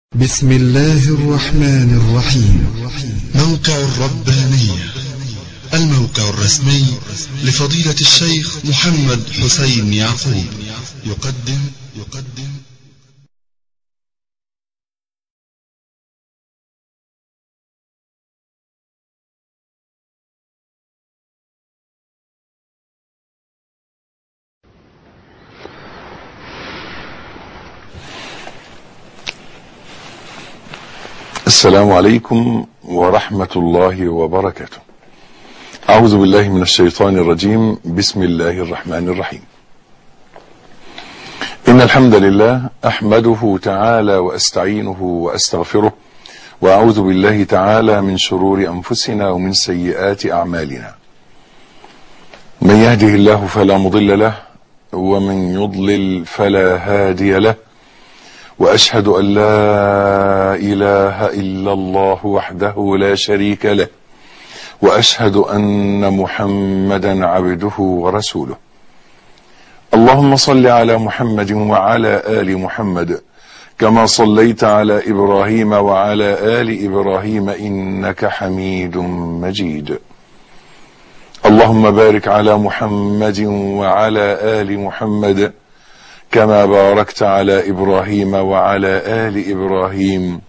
بسم الله الرحمن الرحيم موقع الربانية الموقع الرسمي لفضيلة الشيخ محمد حسين يعقوب يقدم يقدم السلام عليكم ورحمة الله وبركاته. أعوذ بالله من الشيطان الرجيم، بسم الله الرحمن الرحيم. إن الحمد لله أحمده تعالى وأستعينه وأستغفره وأعوذ بالله تعالى من شرور أنفسنا ومن سيئات أعمالنا. من يهده الله فلا مضل له ومن يضلل فلا هادي له. واشهد ان لا اله الا الله وحده لا شريك له واشهد ان محمدا عبده ورسوله اللهم صل على محمد وعلى ال محمد كما صليت على ابراهيم وعلى ال ابراهيم انك حميد مجيد اللهم بارك على محمد وعلى ال محمد كما باركت على ابراهيم وعلى ال ابراهيم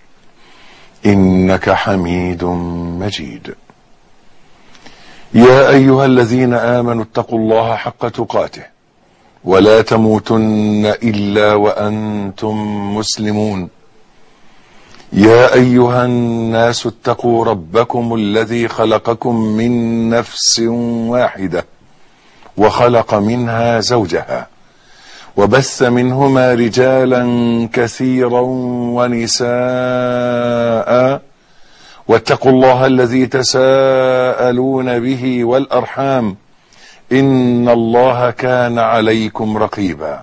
انك حميد مجيد يا ايها الذين امنوا اتقوا الله حق تقاته ولا تموتن الا وانتم مسلمون يا ايها الناس اتقوا ربكم الذي خلقكم من نفس واحده وخلق منها زوجها وبث منهما رجالا كثيرا ونساء واتقوا الله الذي تساءلون به والارحام ان الله كان عليكم رقيبا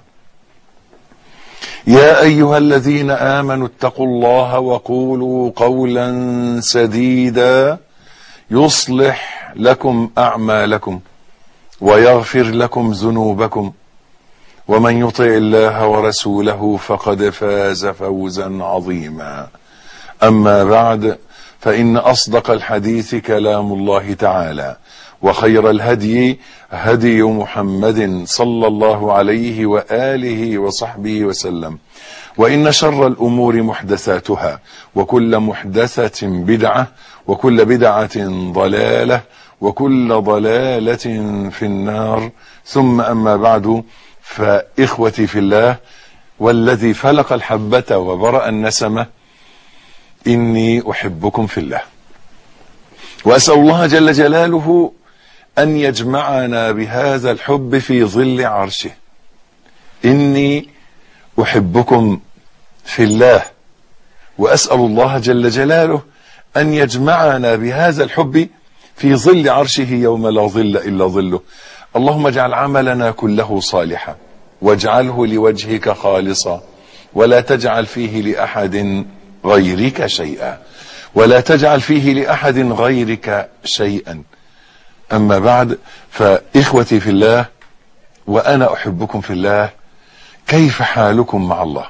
يا ايها الذين امنوا اتقوا الله وقولوا قولا سديدا يصلح لكم اعمالكم ويغفر لكم ذنوبكم ومن يطع الله ورسوله فقد فاز فوزا عظيما اما بعد فان اصدق الحديث كلام الله تعالى وخير الهدي هدي محمد صلى الله عليه واله وصحبه وسلم وان شر الامور محدثاتها وكل محدثه بدعه وكل بدعه ضلاله وكل ضلاله في النار ثم اما بعد فإخوتي في الله والذي فلق الحبة وبرأ النسمة إني أحبكم في الله وأسأل الله جل جلاله أن يجمعنا بهذا الحب في ظل عرشه إني أحبكم في الله وأسأل الله جل جلاله أن يجمعنا بهذا الحب في ظل عرشه يوم لا ظل إلا ظله اللهم اجعل عملنا كله صالحا واجعله لوجهك خالصا ولا تجعل فيه لاحد غيرك شيئا ولا تجعل فيه لاحد غيرك شيئا اما بعد فاخوتي في الله وانا احبكم في الله كيف حالكم مع الله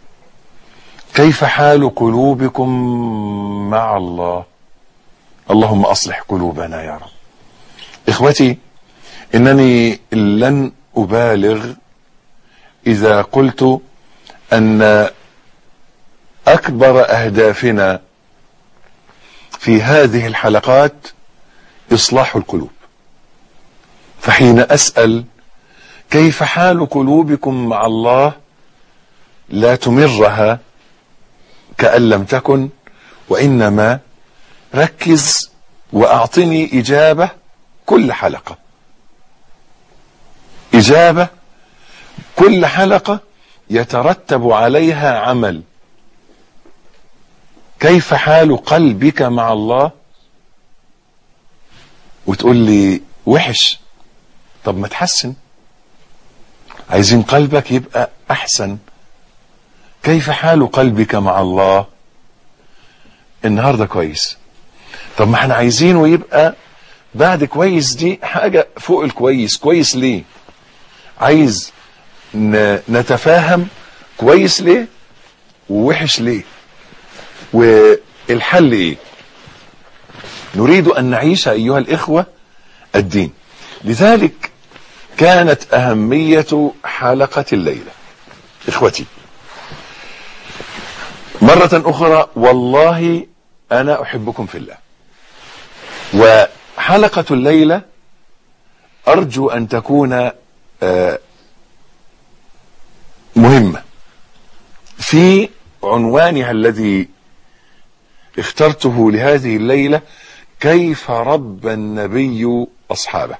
كيف حال قلوبكم مع الله اللهم اصلح قلوبنا يا رب اخوتي انني لن ابالغ اذا قلت ان اكبر اهدافنا في هذه الحلقات اصلاح القلوب فحين اسال كيف حال قلوبكم مع الله لا تمرها كان لم تكن وانما ركز واعطني اجابه كل حلقه إجابة كل حلقة يترتب عليها عمل كيف حال قلبك مع الله وتقول لي وحش طب ما تحسن عايزين قلبك يبقى أحسن كيف حال قلبك مع الله النهارده كويس طب ما احنا عايزينه يبقى بعد كويس دي حاجة فوق الكويس كويس ليه عايز نتفاهم كويس ليه ووحش ليه والحل ايه نريد ان نعيش ايها الاخوة الدين لذلك كانت اهمية حلقة الليلة اخوتي مرة اخرى والله انا احبكم في الله وحلقة الليلة ارجو ان تكون آه، مهمة في عنوانها الذي اخترته لهذه الليلة كيف رب النبي أصحابه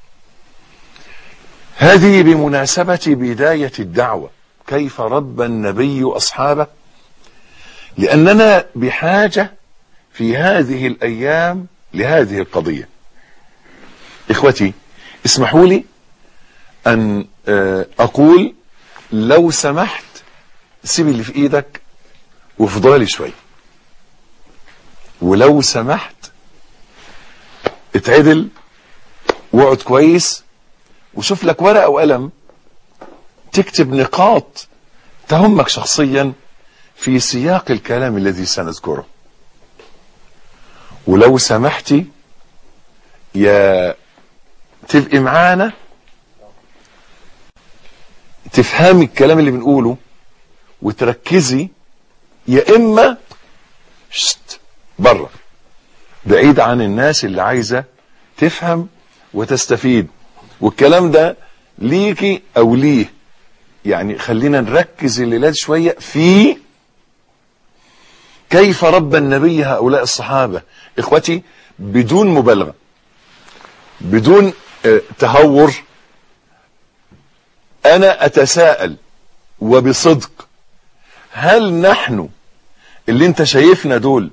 هذه بمناسبة بداية الدعوة كيف رب النبي أصحابه لأننا بحاجة في هذه الأيام لهذه القضية إخوتي اسمحوا لي أن آه، أقول لو سمحت سيب اللي في إيدك وفضالي شوي ولو سمحت اتعدل واقعد كويس وشوف لك ورقة وقلم تكتب نقاط تهمك شخصيا في سياق الكلام الذي سنذكره ولو سمحتي يا تبقي معانا تفهمي الكلام اللي بنقوله وتركزي يا اما شت بره بعيد عن الناس اللي عايزه تفهم وتستفيد والكلام ده ليكي او ليه يعني خلينا نركز الليلات شويه في كيف رب النبي هؤلاء الصحابه اخوتي بدون مبالغه بدون آه، تهور انا اتساءل وبصدق هل نحن اللي انت شايفنا دول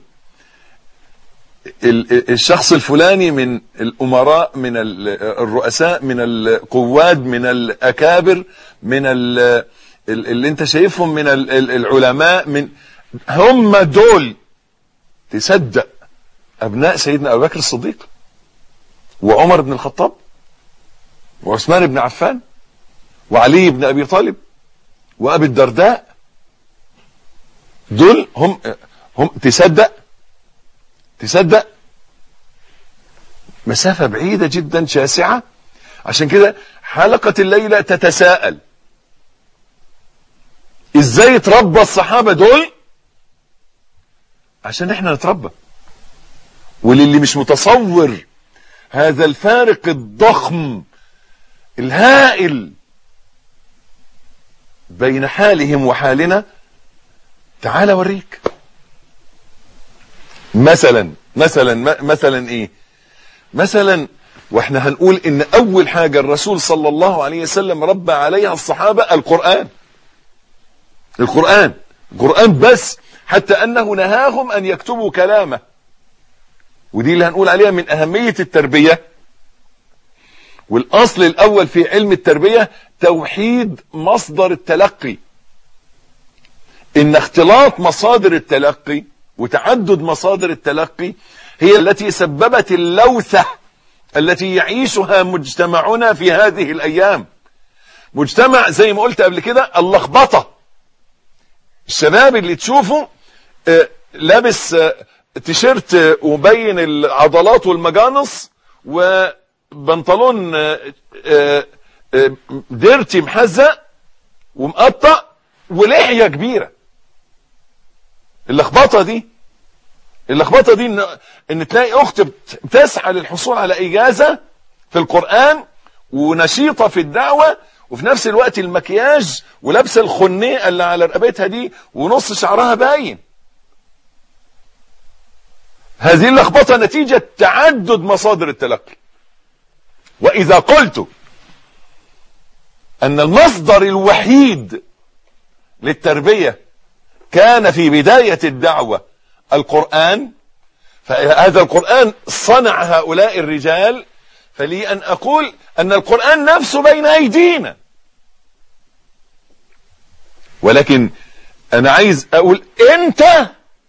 ال- ال- الشخص الفلاني من الامراء من ال- الرؤساء من القواد من الاكابر من ال- ال- اللي انت شايفهم من ال- ال- العلماء من هم دول تصدق ابناء سيدنا ابو بكر الصديق وعمر بن الخطاب وعثمان بن عفان وعلي بن ابي طالب وابي الدرداء دول هم هم تصدق تصدق مسافة بعيدة جدا شاسعة عشان كده حلقة الليلة تتساءل ازاي تربى الصحابة دول عشان احنا نتربى وللي مش متصور هذا الفارق الضخم الهائل بين حالهم وحالنا تعال اوريك مثلا مثلا م- مثلا ايه مثلا واحنا هنقول ان اول حاجة الرسول صلى الله عليه وسلم ربى عليها الصحابة القرآن القرآن القرآن بس حتى انه نهاهم ان يكتبوا كلامه ودي اللي هنقول عليها من اهمية التربية والاصل الاول في علم التربية توحيد مصدر التلقي ان اختلاط مصادر التلقي وتعدد مصادر التلقي هي التي سببت اللوثة التي يعيشها مجتمعنا في هذه الايام مجتمع زي ما قلت قبل كده اللخبطة الشباب اللي تشوفه آه، لابس آه، تيشيرت آه، ومبين العضلات والمجانص وبنطلون آه، آه، آه، ديرتي محزق ومقطع ولحية كبيرة اللخبطة دي اللخبطة دي ان, إن تلاقي اخت بت- بتسعى للحصول على اجازة في القرآن ونشيطة في الدعوة وفي نفس الوقت المكياج ولابسه الخنيه اللي على رقبتها دي ونص شعرها باين هذه اللخبطة نتيجة تعدد مصادر التلقي وإذا قلت أن المصدر الوحيد للتربية كان في بداية الدعوة القرآن فهذا القرآن صنع هؤلاء الرجال فلي أن أقول أن القرآن نفسه بين أيدينا ولكن أنا عايز أقول أنت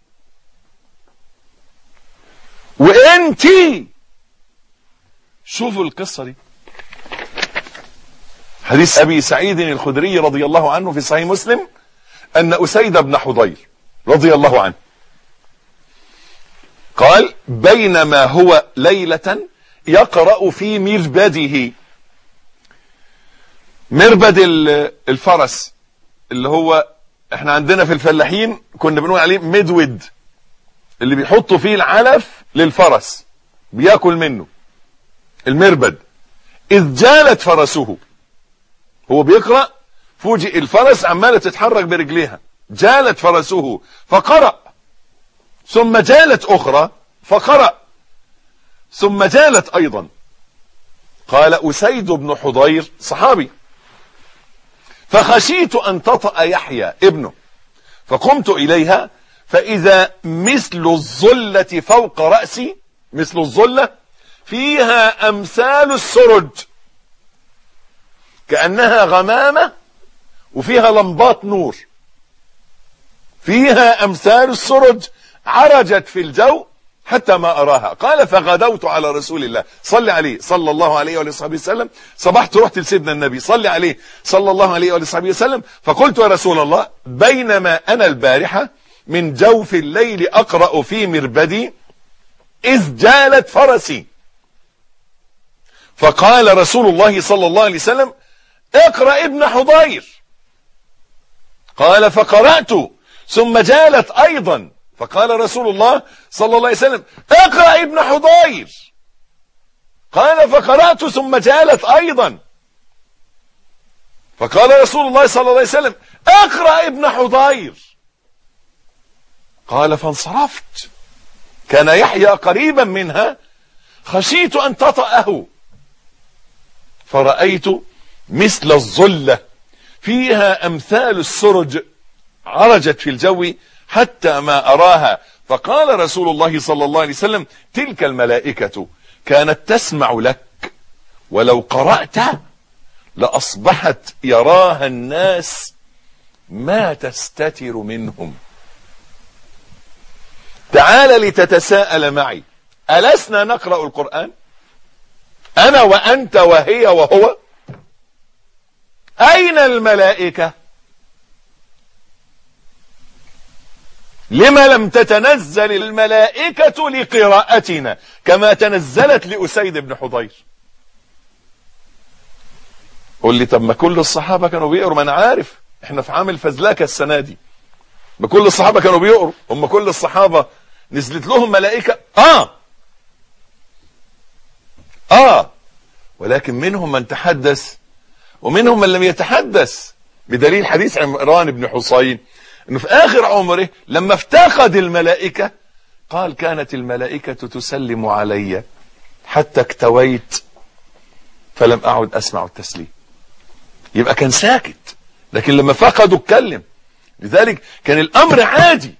وأنتي شوفوا القصة دي حديث أبي سعيد الخدري رضي الله عنه في صحيح مسلم أن أسيد بن حضير رضي الله عنه قال بينما هو ليلة يقرأ في مربده مربد الفرس اللي هو احنا عندنا في الفلاحين كنا بنقول عليه مدود اللي بيحطوا فيه العلف للفرس بياكل منه المربد اذ جالت فرسه هو بيقرأ فوجئ الفرس عمالة تتحرك برجليها جالت فرسه فقرأ ثم جالت اخرى فقرأ ثم جالت ايضا قال اسيد بن حضير صحابي فخشيت ان تطأ يحيى ابنه فقمت اليها فاذا مثل الظلة فوق رأسي مثل الظلة فيها امثال السرج كأنها غمامة وفيها لمبات نور فيها امثال السرج عرجت في الجو حتى ما اراها قال فغدوت على رسول الله صلى عليه صلى الله عليه وآله وصحبه وسلم صبحت رحت لسيدنا النبي صلى عليه صلى الله عليه وآله وصحبه وسلم فقلت يا رسول الله بينما انا البارحة من جوف الليل اقرأ في مربدي اذ جالت فرسي فقال رسول الله صلى الله عليه وسلم اقرأ ابن حضير قال فقرأت ثم جالت ايضا فقال رسول الله صلى الله عليه وسلم اقرأ ابن حضير قال فقرأت ثم جالت ايضا فقال رسول الله صلى الله عليه وسلم اقرأ ابن حضير قال فانصرفت كان يحيى قريبا منها خشيت ان تطأه فرأيت مثل الظلة فيها امثال السرج عرجت في الجو حتى ما اراها فقال رسول الله صلى الله عليه وسلم تلك الملائكة كانت تسمع لك ولو قرأت لأصبحت يراها الناس ما تستتر منهم تعال لتتساءل معي ألسنا نقرأ القرآن أنا وأنت وهي وهو أين الملائكة لما لم تتنزل الملائكة لقراءتنا كما تنزلت لأسيد بن حضير قول لي طب ما كل الصحابة كانوا بيقروا ما انا عارف احنا في عام الفزلكة السنة دي ما كل الصحابة كانوا بيقروا هم كل الصحابة نزلت لهم ملائكة اه اه ولكن منهم من تحدث ومنهم من لم يتحدث بدليل حديث عمران بن حصين انه في اخر عمره لما افتقد الملائكة قال كانت الملائكة تسلم علي حتى اكتويت فلم اعد اسمع التسليم يبقى كان ساكت لكن لما فقدوا اتكلم لذلك كان الامر عادي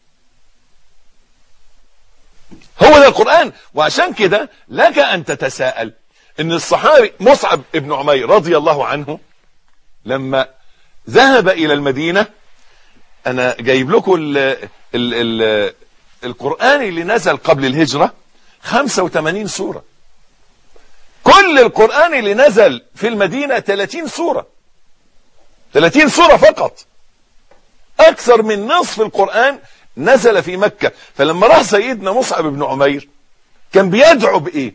هو ده القرآن وعشان كده لك ان تتساءل ان الصحابي مصعب ابن عمير رضي الله عنه لما ذهب الى المدينة انا جايب لكم ال ال ال القرآن اللي نزل قبل الهجرة 85 سورة كل القرآن اللي نزل في المدينة 30 سورة 30 سورة فقط اكثر من نصف القرآن نزل في مكة فلما راح سيدنا مصعب بن عمير كان بيدعو بايه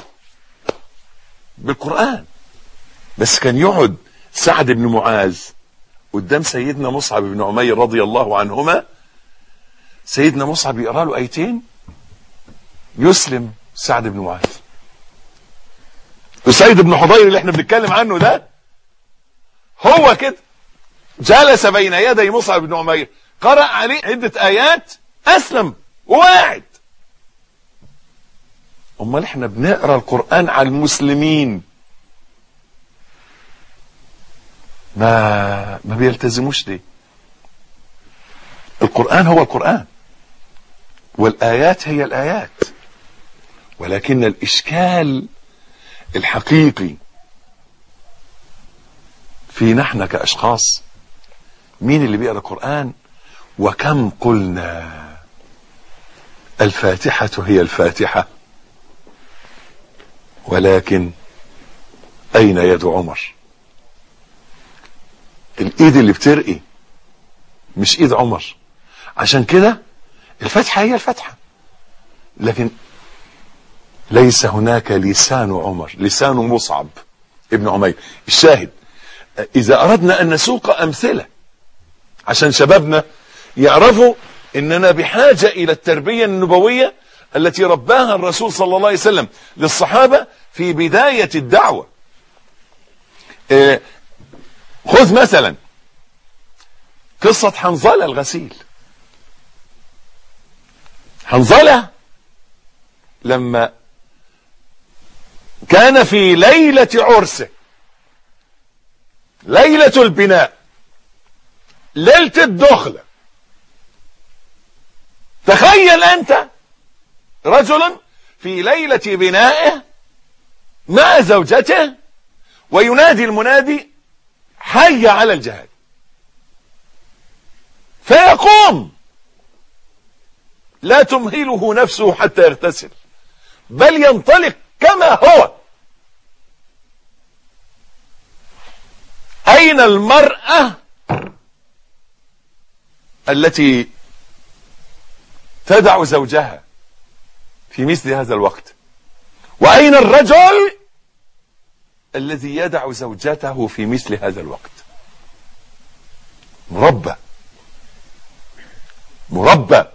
بالقرآن بس كان يقعد سعد بن معاذ قدام سيدنا مصعب بن عمير رضي الله عنهما سيدنا مصعب يقرا له ايتين يسلم سعد بن معاذ وسيد بن حضير اللي احنا بنتكلم عنه ده هو كده جلس بين يدي مصعب بن عمير قرأ عليه عدة آيات أسلم وواعد امال احنا بنقرا القرآن على المسلمين ما ما بيلتزموش ليه القرآن هو القرآن والآيات هي الآيات ولكن الإشكال الحقيقي في نحن كأشخاص مين اللي بيقرأ القرآن وكم قلنا الفاتحة هي الفاتحة ولكن أين يد عمر الإيد اللي بترقي مش ايد عمر عشان كده الفتحة هي الفتحة لكن ليس هناك لسان عمر لسان مصعب ابن عمير الشاهد اذا اردنا ان نسوق امثلة عشان شبابنا يعرفوا اننا بحاجة الى التربية النبوية التي رباها الرسول صلى الله عليه وسلم للصحابة في بداية الدعوة اه خذ مثلا قصة حنظلة الغسيل حنظلة لما كان في ليلة عرسه ليلة البناء ليلة الدخلة تخيل أنت رجل في ليلة بنائه مع زوجته وينادي المنادي حي على الجهاد فيقوم لا تمهله نفسه حتى يغتسل بل ينطلق كما هو أين المرأة التي تدع زوجها في مثل هذا الوقت وأين الرجل الذي يدع زوجته في مثل هذا الوقت مربى مربى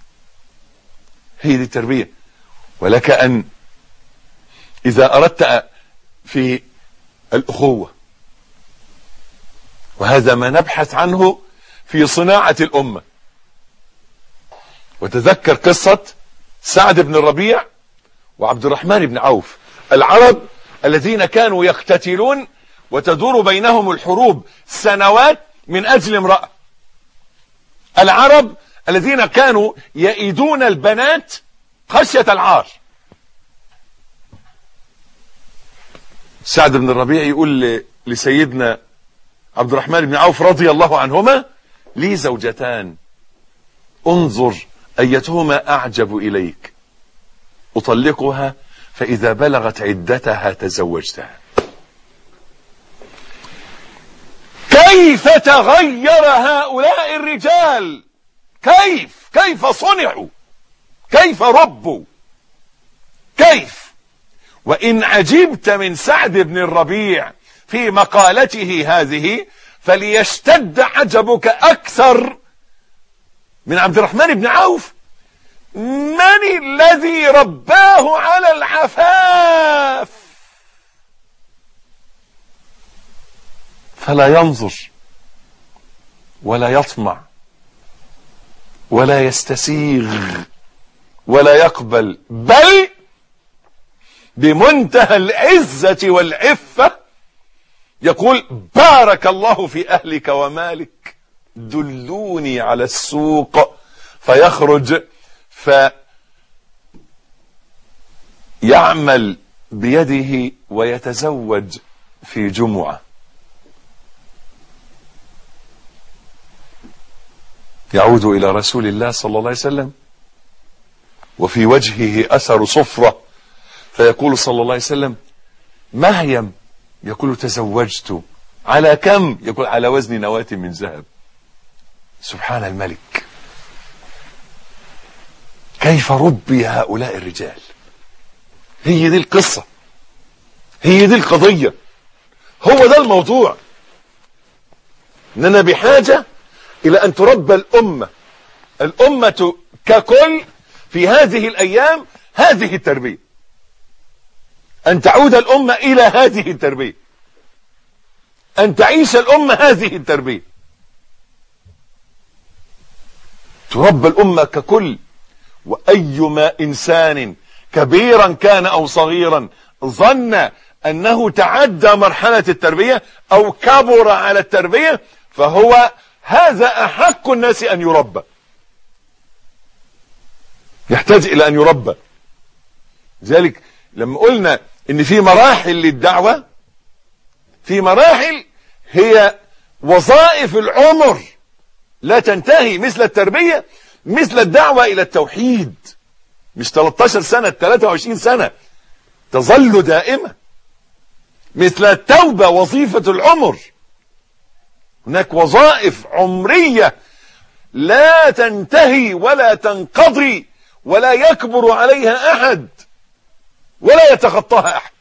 هي دي التربية ولك أن إذا أردت في الأخوة وهذا ما نبحث عنه في صناعة الأمة وتذكر قصة سعد بن الربيع وعبد الرحمن بن عوف العرب الذين كانوا يقتتلون وتدور بينهم الحروب سنوات من أجل امرأة العرب الذين كانوا يئدون البنات خشية العار سعد بن الربيع يقول لسيدنا عبد الرحمن بن عوف رضي الله عنهما لي زوجتان انظر أيتهما أعجب إليك أطلقها فإذا بلغت عدتها تزوجتها كيف تغير هؤلاء الرجال كيف كيف صنعوا كيف ربوا كيف وإن عجبت من سعد بن الربيع في مقالته هذه فليشتد عجبك أكثر من عبد الرحمن بن عوف من الذي رباه على العفاف فلا ينظر ولا يطمع ولا يستسيغ ولا يقبل بل بمنتهى العزة والعفة يقول بارك الله في أهلك ومالك دلوني على السوق فيخرج فيعمل بيده ويتزوج في جمعة يعود إلى رسول الله صلى الله عليه وسلم وفي وجهه أثر صفرة فيقول صلى الله عليه وسلم مهيم يقول تزوجت على كم يقول على وزن نواة من ذهب سبحان الملك كيف ربي هؤلاء الرجال هي دي القصة هي دي القضية هو ده الموضوع اننا بحاجة الى ان تربى الامة الامة ككل في هذه الايام هذه التربية ان تعود الامة الى هذه التربية ان تعيش الامة هذه التربية تربى الامة ككل وايما انسان كبيرا كان او صغيرا ظن انه تعدى مرحلة التربية او كبر على التربية فهو هذا احق الناس ان يربى يحتاج الى ان يربى ذلك لما قلنا ان في مراحل للدعوة في مراحل هي وظائف العمر لا تنتهي مثل التربية مثل الدعوة الى التوحيد مش 13 سنة 23 سنة تظل دائمة مثل التوبة وظيفة العمر هناك وظائف عمرية لا تنتهي ولا تنقضي ولا يكبر عليها أحد ولا يتخطاها أحد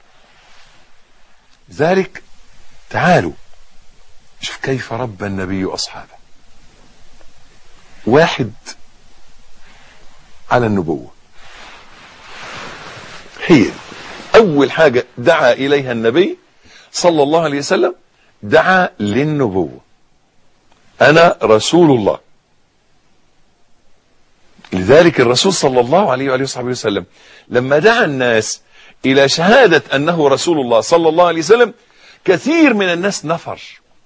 ذلك تعالوا شوف كيف ربى النبي أصحابه واحد على النبوة هي أول حاجة دعا إليها النبي صلى الله عليه وسلم دعا للنبوة أنا رسول الله لذلك الرسول صلى الله عليه وآله وصحبه وسلم لما دعا الناس إلى شهادة أنه رسول الله صلى الله عليه وسلم كثير من الناس نفر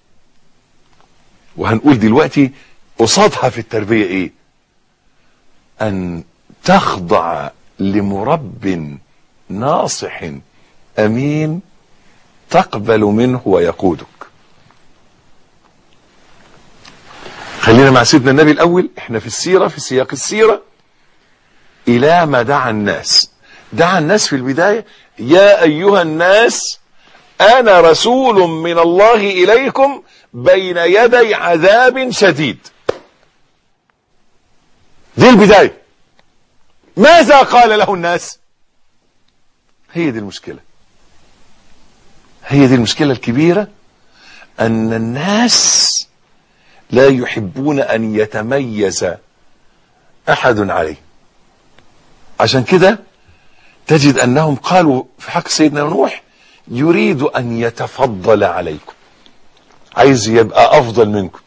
وهنقول دلوقتي قصادها في التربية إيه أن تخضع لمرب ناصح أمين تقبل منه ويقودك خلينا مع سيدنا النبي الأول احنا في السيرة في سياق السيرة إلى ما دعا الناس دعا الناس في البداية يا أيها الناس أنا رسول من الله إليكم بين يدي عذاب شديد دي البداية ماذا قال له الناس هي دي المشكلة هي دي المشكلة الكبيرة أن الناس لا يحبون أن يتميز أحد عليه عشان كده تجد أنهم قالوا في حق سيدنا نوح يريد أن يتفضل عليكم عايز يبقى أفضل منكم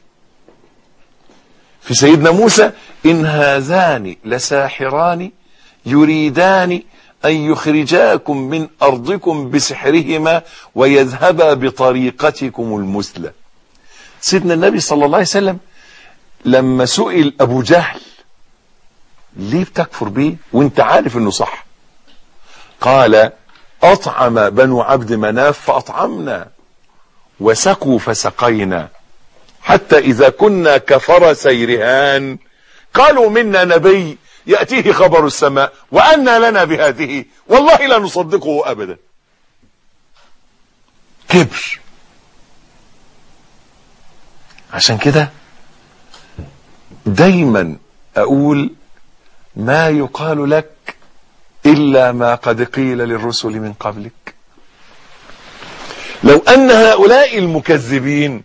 في سيدنا موسى إن هذان لساحران يريدان أن يخرجاكم من أرضكم بسحرهما ويذهبا بطريقتكم المثلى سيدنا النبي صلى الله عليه وسلم لما سئل أبو جهل ليه بتكفر بيه وانت عارف انه صح قال أطعم بنو عبد مناف فأطعمنا وسقوا فسقينا حتى إذا كنا كفرسي رهان قالوا منا نبي يأتيه خبر السماء وأنا لنا بهذه والله لا نصدقه أبدا كبر عشان كده دايما أقول ما يقال لك إلا ما قد قيل للرسل من قبلك لو أن هؤلاء المكذبين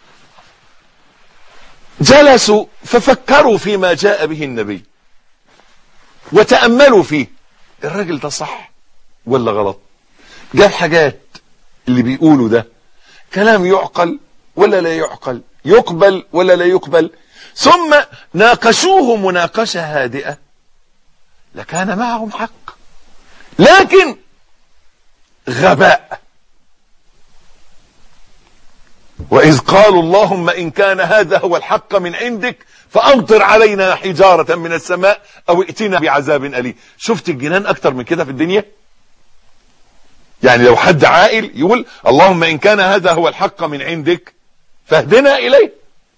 جلسوا ففكروا فيما جاء به النبي وتأملوا فيه الراجل ده صح ولا غلط جاب حاجات اللي بيقولوا ده كلام يعقل ولا لا يعقل يقبل ولا لا يقبل ثم ناقشوه مناقشة هادئة لكان معهم حق لكن غباء وإذ قالوا اللهم إن كان هذا هو الحق من عندك فأمطر علينا حجارة من السماء أو ائتنا بعذاب أليم شفت الجنان أكتر من كده في الدنيا يعني لو حد عاقل يقول اللهم إن كان هذا هو الحق من عندك فاهدنا إليه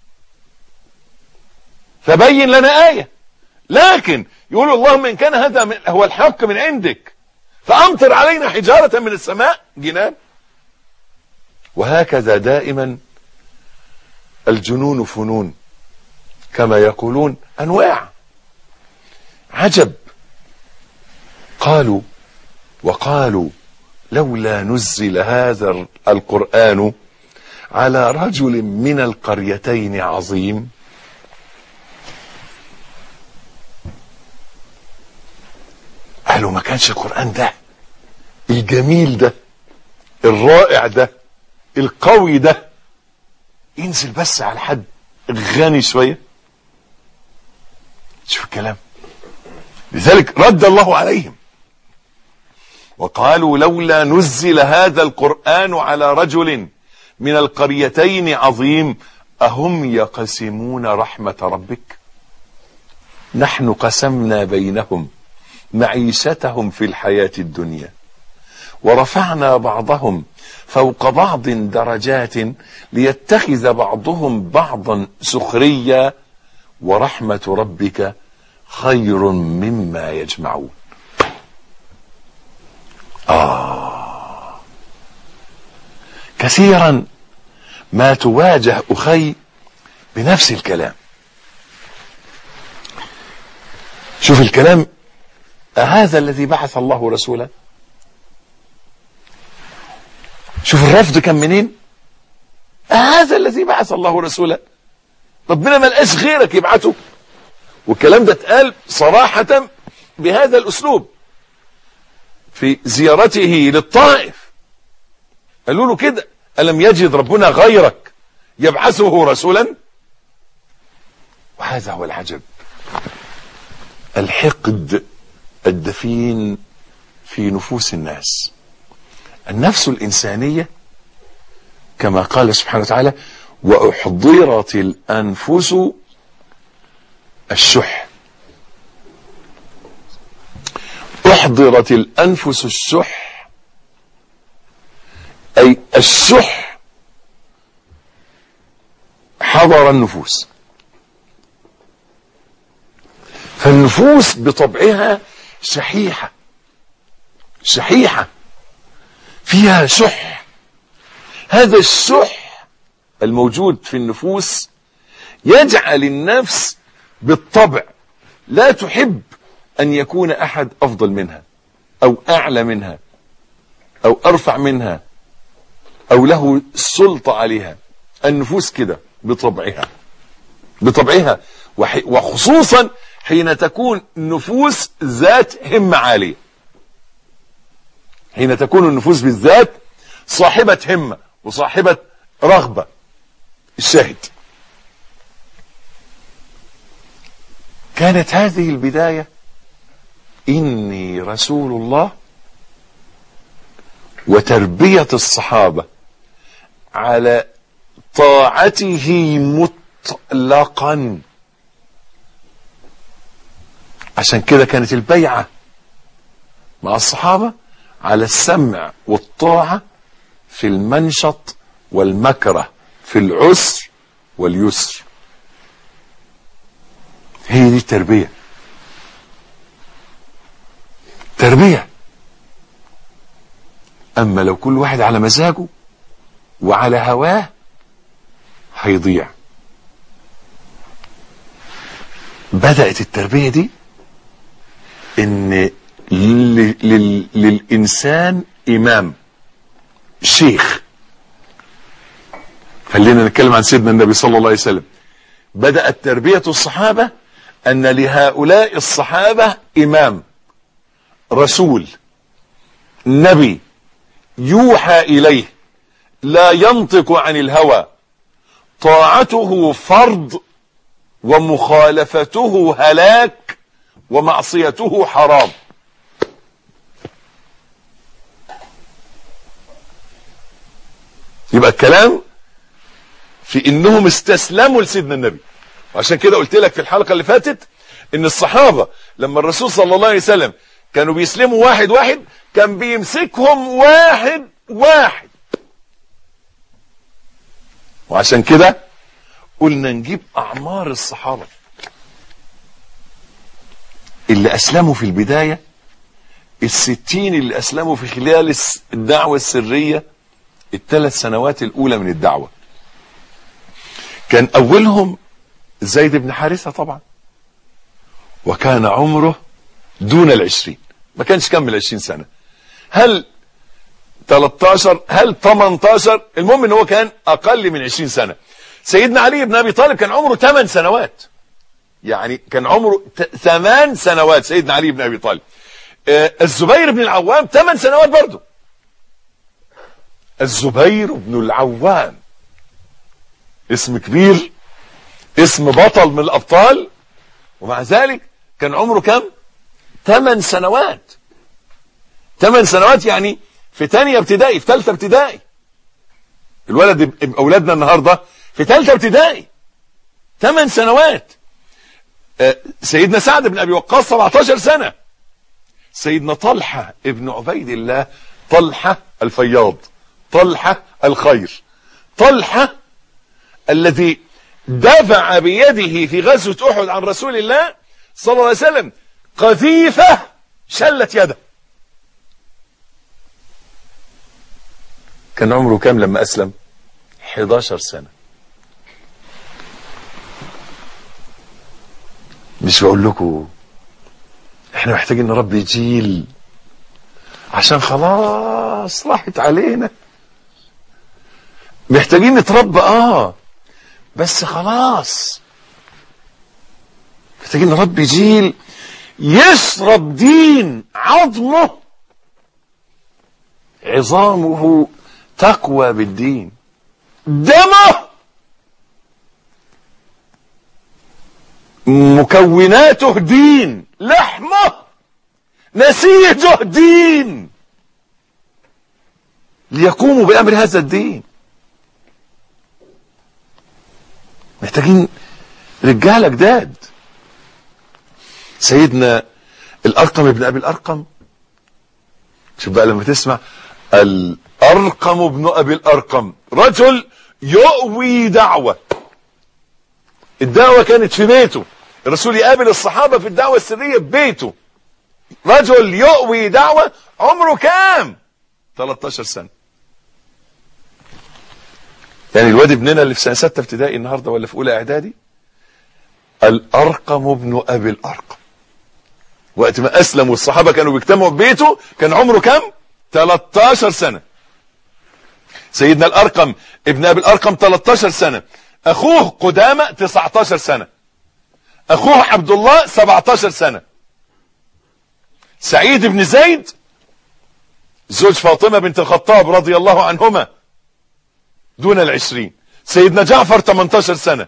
فبين لنا آية لكن يقول اللهم إن كان هذا من هو الحق من عندك فأمطر علينا حجارة من السماء جنان وهكذا دائما الجنون فنون كما يقولون أنواع عجب قالوا وقالوا لولا نزل هذا القرآن على رجل من القريتين عظيم قالوا ما كانش القرآن ده الجميل ده الرائع ده القوي ده ينزل بس على حد غني شوية شوف الكلام لذلك رد الله عليهم وقالوا لولا نزل هذا القرآن على رجل من القريتين عظيم أهم يقسمون رحمة ربك نحن قسمنا بينهم معيشتهم في الحياة الدنيا ورفعنا بعضهم فوق بعض درجات ليتخذ بعضهم بعضا سخريا ورحمة ربك خير مما يجمعون آه كثيرا ما تواجه أخي بنفس الكلام شوف الكلام هذا الذي بعث الله رسولا شوف الرفض كان منين هذا الذي بعث الله رسولا ربنا ما لقاش غيرك يبعته والكلام ده اتقال صراحة بهذا الأسلوب في زيارته للطائف قالوا له كده ألم يجد ربنا غيرك يبعثه رسولا وهذا هو العجب الحقد الدفين في نفوس الناس النفس الإنسانية كما قال سبحانه وتعالى وأحضرت الأنفس الشح أحضرت الأنفس الشح أي الشح حضر النفوس فالنفوس بطبعها شحيحة شحيحة فيها شح هذا الشح الموجود في النفوس يجعل النفس بالطبع لا تحب أن يكون أحد أفضل منها أو أعلى منها أو أرفع منها أو له السلطة عليها النفوس كده بطبعها بطبعها وح- وخصوصا حين تكون نفوس ذات همة عالية حين تكون النفوس بالذات صاحبة همة وصاحبة رغبة الشاهد كانت هذه البداية إني رسول الله وتربية الصحابة على طاعته مطلقا عشان كده كانت البيعة مع الصحابة على السمع والطاعة في المنشط والمكره في العسر واليسر هي دي التربية تربية أما لو كل واحد على مزاجه وعلى هواه هيضيع بدأت التربية دي ان لل- لل- للإنسان إمام شيخ خلينا نتكلم عن سيدنا النبي صلى الله عليه وسلم بدأت تربية الصحابة أن لهؤلاء الصحابة إمام رسول نبي يوحى إليه لا ينطق عن الهوى طاعته فرض ومخالفته هلاك ومعصيته حرام يبقى الكلام في انهم استسلموا لسيدنا النبي وعشان كده قلت لك في الحلقة اللي فاتت ان الصحابة لما الرسول صلى الله عليه وسلم كانوا بيسلموا واحد واحد كان بيمسكهم واحد واحد وعشان كده قلنا نجيب اعمار الصحابة اللي اسلموا في البداية الستين اللي اسلموا في خلال الس- الدعوة السرية الثلاث سنوات الاولى من الدعوة كان اولهم زيد بن حارثة طبعا وكان عمره دون العشرين ما كانش كمل عشرين سنة هل 13 هل 18 المهم ان هو كان اقل من 20 سنة سيدنا علي بن ابي طالب كان عمره 8 سنوات يعني كان عمره 8 سنوات سيدنا علي بن ابي طالب آه، الزبير بن العوام 8 سنوات برضه الزبير بن العوام اسم كبير اسم بطل من الابطال ومع ذلك كان عمره كم 8 سنوات 8 سنوات يعني في تانية ابتدائي في ثالثه ابتدائي الولد اب- اولادنا النهارده في ثالثه ابتدائي 8 سنوات آه، سيدنا سعد بن ابي وقاص 17 سنه سيدنا طلحه ابن عبيد الله طلحه الفياض طلحه الخير طلحه الذي دفع بيده في غزوه احد عن رسول الله صلى الله عليه وسلم قذيفه شلت يده كان عمره كام لما اسلم 11 سنه مش بقول لكم احنا محتاجين نربي جيل عشان خلاص راحت علينا محتاجين نتربى اه بس خلاص محتاجين نربي جيل يشرب دين عظمه عظامه تقوى بالدين دمه مكوناته دين لحمه نسيجه دين ليقوموا بأمر هذا الدين محتاجين رجاله جداد سيدنا الارقم ابن ابي الارقم شوف بقى لما تسمع الارقم ابن ابي الارقم رجل يؤوي دعوه الدعوه كانت في بيته الرسول يقابل الصحابه في الدعوه السريه في بيته رجل يؤوي دعوه عمره كام 13 سنه يعني الواد ابننا اللي في سنه سته ابتدائي النهارده ولا في اولى اعدادي الارقم ابن ابي الارقم وقت ما اسلم والصحابه كانوا بيجتمعوا في بيته كان عمره كام 13 سنه سيدنا الارقم ابن ابي الارقم 13 سنه اخوه قدامه 19 سنه اخوه عبد الله 17 سنه سعيد بن زيد زوج فاطمه بنت الخطاب رضي الله عنهما دون العشرين سيدنا جعفر 18 سنة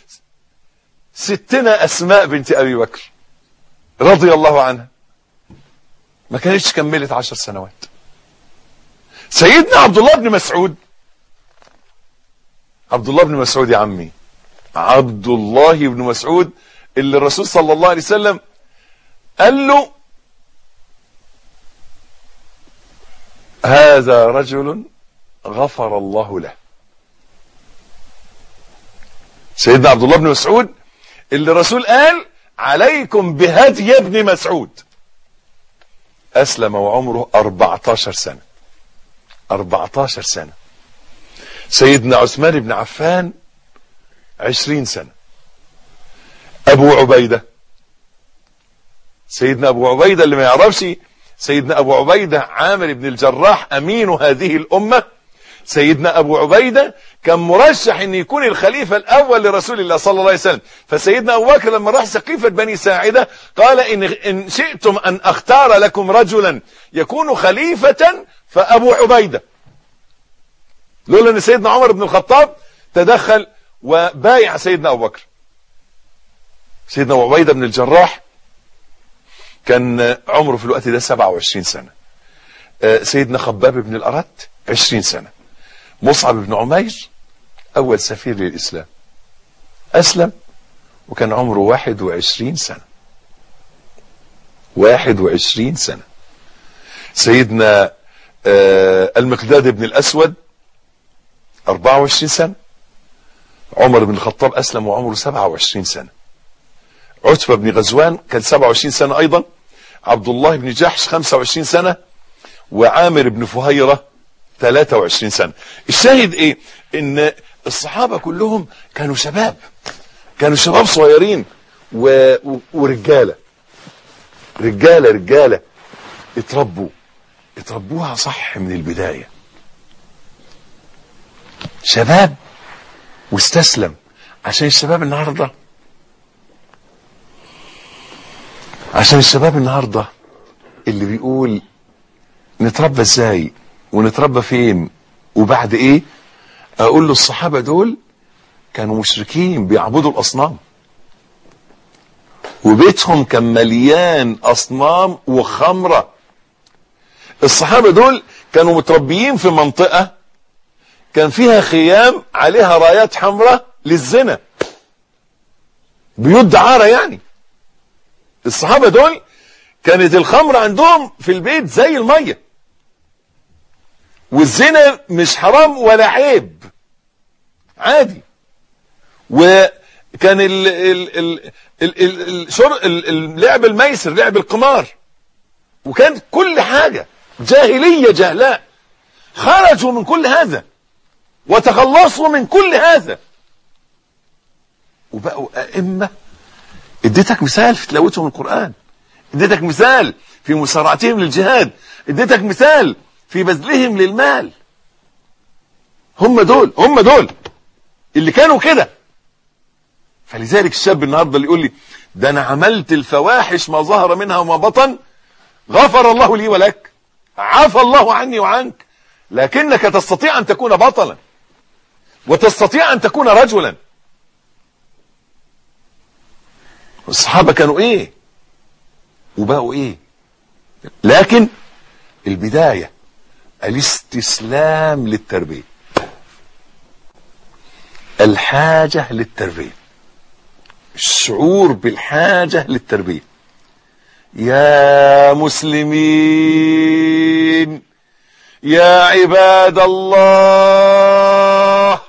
ستنا أسماء بنت أبي بكر رضي الله عنها ما كانتش كملت عشر سنوات سيدنا عبد الله بن مسعود عبد الله بن مسعود يا عمي عبد الله بن مسعود اللي الرسول صلى الله عليه وسلم قال له هذا رجل غفر الله له سيدنا عبد الله بن مسعود اللي الرسول قال عليكم بهدي ابن مسعود أسلم وعمره 14 سنة 14 سنة سيدنا عثمان بن عفان 20 سنة أبو عبيدة سيدنا أبو عبيدة اللي ما يعرفش سيدنا أبو عبيدة عامر بن الجراح أمين هذه الأمة سيدنا أبو عبيدة كان مرشح أن يكون الخليفة الأول لرسول الله صلى الله عليه وسلم فسيدنا أبو بكر لما راح سقيفة بني ساعدة قال إن, إن شئتم أن أختار لكم رجلا يكون خليفة فأبو عبيدة لولا أن سيدنا عمر بن الخطاب تدخل وبايع سيدنا أبو بكر سيدنا أبو عبيدة بن الجراح كان عمره في الوقت ده 27 سنة سيدنا خباب بن الأرت 20 سنة مصعب بن عمير أول سفير للإسلام أسلم وكان عمره 21 سنة 21 سنة سيدنا المقداد بن الأسود 24 سنة عمر بن الخطاب أسلم وعمره 27 سنة عتبة بن غزوان كان 27 سنة أيضا عبد الله بن جحش 25 سنة وعامر بن فهيرة 23 سنة الشاهد ايه ان الصحابة كلهم كانوا شباب كانوا شباب صغيرين و... و... ورجالة رجالة رجالة اتربوا اتربوها صح من البداية شباب واستسلم عشان الشباب النهارده عشان الشباب النهارده اللي بيقول نتربى ازاي ونتربى فين وبعد ايه اقول له الصحابه دول كانوا مشركين بيعبدوا الاصنام وبيتهم كان مليان اصنام وخمره الصحابه دول كانوا متربيين في منطقه كان فيها خيام عليها رايات حمراء للزنا بيوت دعاره يعني الصحابه دول كانت الخمر عندهم في البيت زي الميه والزنا مش حرام ولا عيب عادي وكان ال ال ال ال ال الشر ال ال لعب الميسر لعب القمار وكان كل حاجة جاهلية جهلاء خرجوا من كل هذا وتخلصوا من كل هذا وبقوا أئمة اديتك مثال في تلاوتهم القرآن اديتك مثال في مسارعتهم للجهاد اديتك مثال في بذلهم للمال هم دول هم دول اللي كانوا كده فلذلك الشاب النهارده اللي يقول لي ده انا عملت الفواحش ما ظهر منها وما بطن غفر الله لي ولك عفى الله عني وعنك لكنك تستطيع ان تكون بطلا وتستطيع ان تكون رجلا الصحابه كانوا ايه وبقوا ايه لكن البدايه الاستسلام للتربيه الحاجه للتربيه الشعور بالحاجه للتربيه يا مسلمين يا عباد الله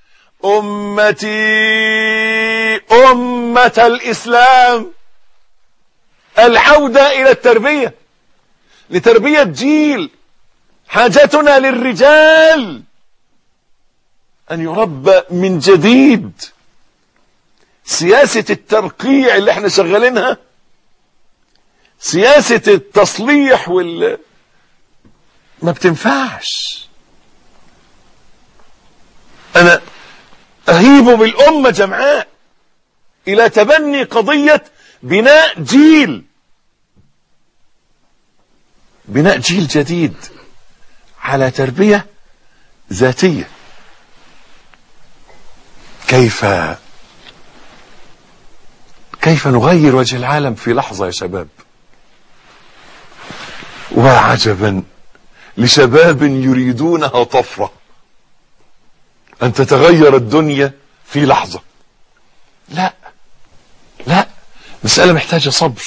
امتي امه الاسلام العوده الى التربيه لتربيه جيل حاجتنا للرجال ان يربى من جديد سياسه الترقيع اللي احنا شغالينها سياسه التصليح وال ما بتنفعش انا اهيب بالامه جمعاء الى تبني قضيه بناء جيل بناء جيل جديد على تربيه ذاتيه كيف كيف نغير وجه العالم في لحظه يا شباب وعجبا لشباب يريدونها طفره ان تتغير الدنيا في لحظه لا لا مساله محتاجه صبر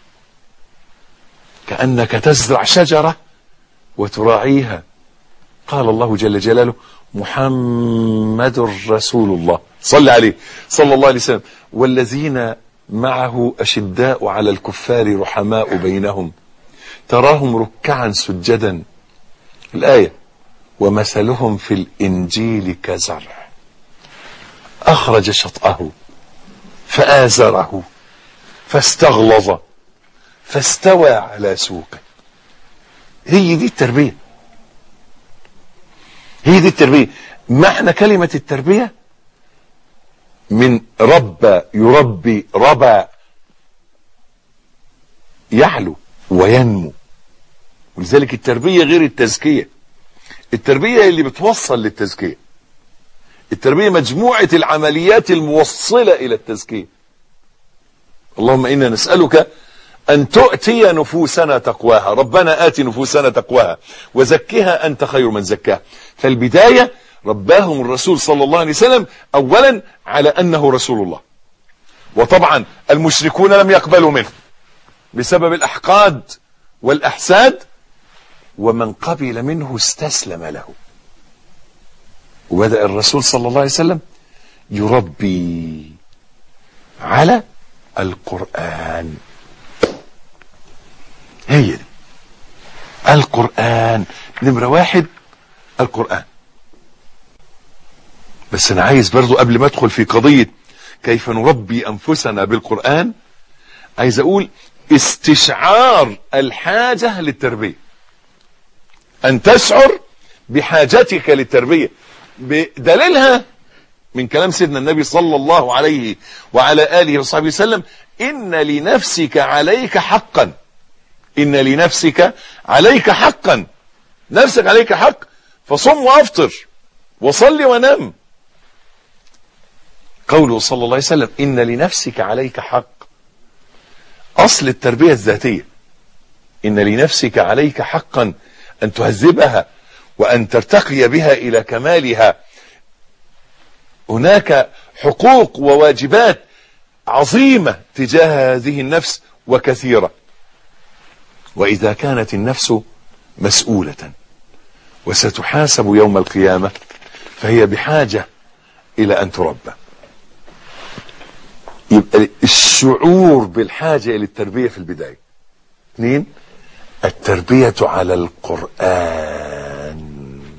كانك تزرع شجره وتراعيها قال الله جل جلاله محمد رسول الله صل عليه صلى الله عليه وسلم والذين معه اشداء على الكفار رحماء بينهم تراهم ركعا سجدا الايه ومثلهم في الانجيل كزرع اخرج شطاه فازره فاستغلظ فاستوى على سوقه هي دي التربيه هي دي التربيه معنى كلمه التربيه من ربى يربي ربى يعلو وينمو ولذلك التربيه غير التزكيه التربيه هي اللي بتوصل للتزكيه التربيه مجموعه العمليات الموصله الى التزكيه اللهم انا نسالك ان تؤتي نفوسنا تقواها ربنا ات نفوسنا تقواها وزكها انت خير من زكاها فالبدايه رباهم الرسول صلى الله عليه وسلم اولا على انه رسول الله وطبعا المشركون لم يقبلوا منه بسبب الاحقاد والاحساد ومن قبل منه استسلم له وبدا الرسول صلى الله عليه وسلم يربي على القران هي دي القران نمره واحد القران بس انا عايز برضو قبل ما ادخل في قضيه كيف نربي انفسنا بالقران عايز اقول استشعار الحاجه للتربيه ان تشعر بحاجتك للتربيه بدليلها من كلام سيدنا النبي صلى الله عليه وعلى اله وصحبه وسلم ان لنفسك عليك حقا ان لنفسك عليك حقا نفسك عليك حق فصم وافطر وصل ونم قوله صلى الله عليه وسلم ان لنفسك عليك حق اصل التربيه الذاتيه ان لنفسك عليك حقا ان تهذبها وان ترتقي بها الى كمالها هناك حقوق وواجبات عظيمه تجاه هذه النفس وكثيره واذا كانت النفس مسؤوله وستحاسب يوم القيامه فهي بحاجه الى ان تربى يبقى الشعور بالحاجه الى التربيه في البدايه اثنين التربيه على القران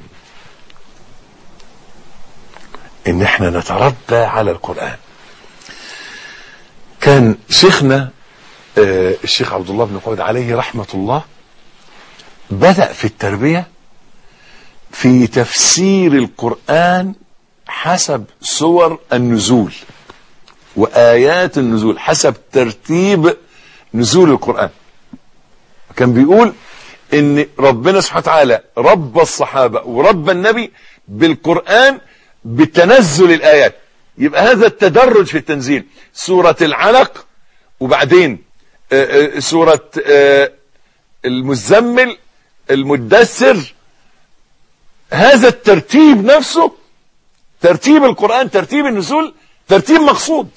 ان احنا نتربى على القران كان شيخنا آه الشيخ عبد الله بن قعود عليه رحمة الله بدأ في التربية في تفسير القرآن حسب سور النزول وآيات النزول حسب ترتيب نزول القرآن كان بيقول ان ربنا سبحانه وتعالى رب الصحابة ورب النبي بالقرآن بتنزل الآيات يبقى هذا التدرج في التنزيل سورة العلق وبعدين آه، آه، سورة آه، المزمل المدثر هذا الترتيب نفسه ترتيب القرآن ترتيب النزول ترتيب مقصود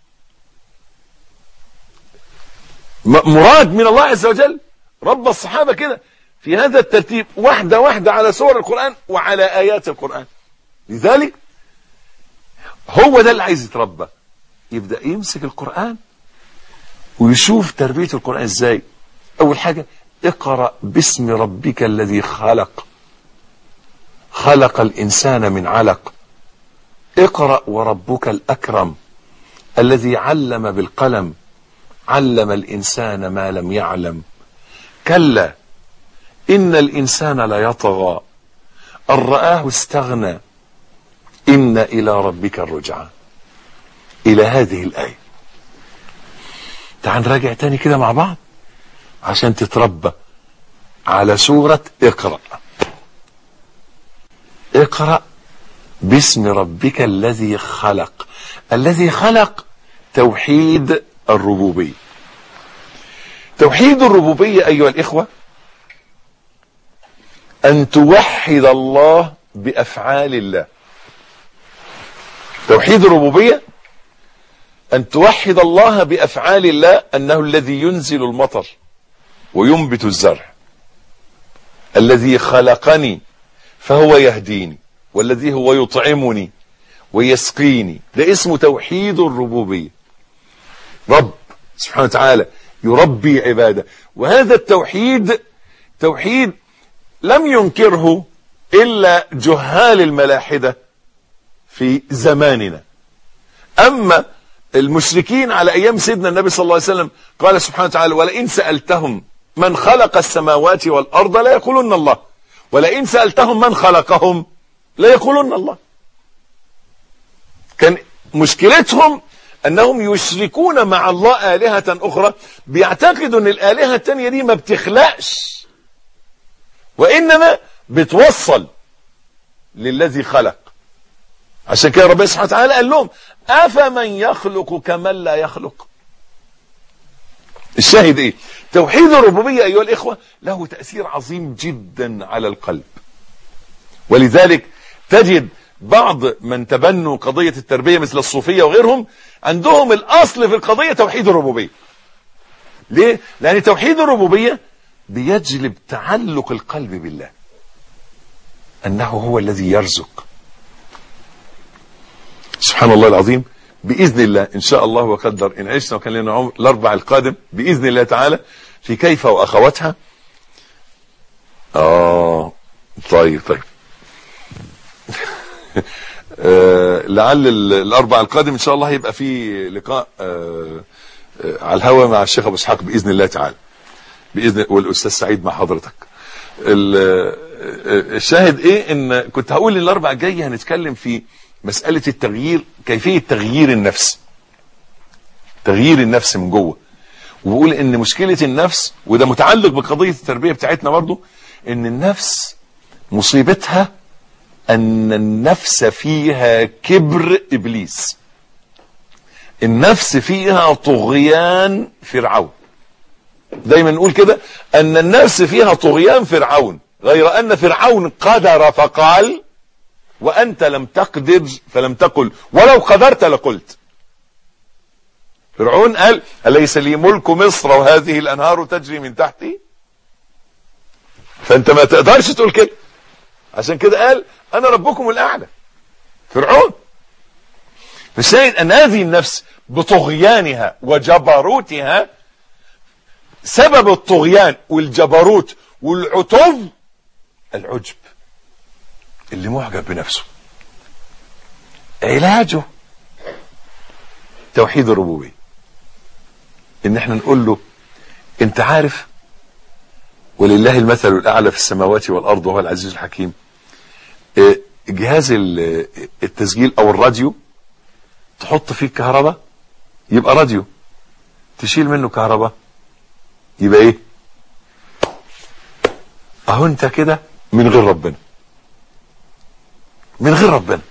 م- مراد من الله عز وجل رب الصحابة كده في هذا الترتيب واحدة واحدة على سور القرآن وعلى آيات القرآن لذلك هو ده اللي عايز يتربى يبدأ يمسك القرآن ويشوف تربية القرآن ازاي اول حاجة اقرأ باسم ربك الذي خلق خلق الانسان من علق اقرأ وربك الاكرم الذي علم بالقلم علم الانسان ما لم يعلم كلا ان الانسان ليطغى ان رآه استغنى ان الى ربك الرجعى الى هذه الايه تعال نراجع تاني كده مع بعض عشان تتربى على سورة اقرأ اقرأ باسم ربك الذي خلق الذي خلق توحيد الربوبية توحيد الربوبية أيها الإخوة أن توحد الله بأفعال الله توحيد الربوبية أن توحد الله بأفعال الله أنه الذي ينزل المطر وينبت الزرع الذي خلقني فهو يهديني والذي هو يطعمني ويسقيني ده اسمه توحيد الربوبية رب سبحانه وتعالى يربي عباده وهذا التوحيد توحيد لم ينكره إلا جهال الملاحدة في زماننا أما المشركين على أيام سيدنا النبي صلى الله عليه وسلم قال سبحانه وتعالى ولئن سألتهم من خلق السماوات والأرض لا يقولون الله ولئن سألتهم من خلقهم لا يقولون الله كان مشكلتهم أنهم يشركون مع الله آلهة أخرى بيعتقدوا أن الآلهة التانية دي ما بتخلقش وإنما بتوصل للذي خلق عشان كده ربنا سبحانه وتعالى قال لهم أفمن يخلق كمن لا يخلق الشاهد ايه توحيد الربوبية ايها الاخوة له تأثير عظيم جدا على القلب ولذلك تجد بعض من تبنوا قضية التربية مثل الصوفية وغيرهم عندهم الاصل في القضية توحيد الربوبية ليه لان توحيد الربوبية بيجلب تعلق القلب بالله انه هو الذي يرزق سبحان الله العظيم بإذن الله إن شاء الله وقدر إن عشنا وكان لنا عمر الأربع القادم بإذن الله تعالى في كيف وأخواتها آه طيب طيب آه لعل ال- الأربع القادم إن شاء الله هيبقى في لقاء آه آه على الهواء مع الشيخ أبو إسحاق بإذن الله تعالى بإذن والأستاذ سعيد مع حضرتك ال- آه، الشاهد إيه إن كنت هقول الأربع الجاي هنتكلم في مسألة التغيير كيفية تغيير النفس تغيير النفس من جوه وبقول ان مشكلة النفس وده متعلق بقضية التربية بتاعتنا برضو ان النفس مصيبتها ان النفس فيها كبر ابليس النفس فيها طغيان فرعون دايما نقول كده ان النفس فيها طغيان فرعون غير ان فرعون قدر فقال وأنت لم تقدر فلم تقل ولو قدرت لقلت فرعون قال أليس لي ملك مصر وهذه الأنهار تجري من تحتي فأنت ما تقدرش تقول كده عشان كده قال أنا ربكم الأعلى فرعون فالشاهد أن هذه النفس بطغيانها وجبروتها سبب الطغيان والجبروت والعتو العجب اللي معجب بنفسه علاجه توحيد الربوبية ان احنا نقول له انت عارف ولله المثل الاعلى في السماوات والارض وهو العزيز الحكيم اه، جهاز ال- التسجيل او الراديو تحط فيه كهرباء يبقى راديو تشيل منه كهرباء يبقى ايه اهو انت كده من غير ربنا من غير ربنا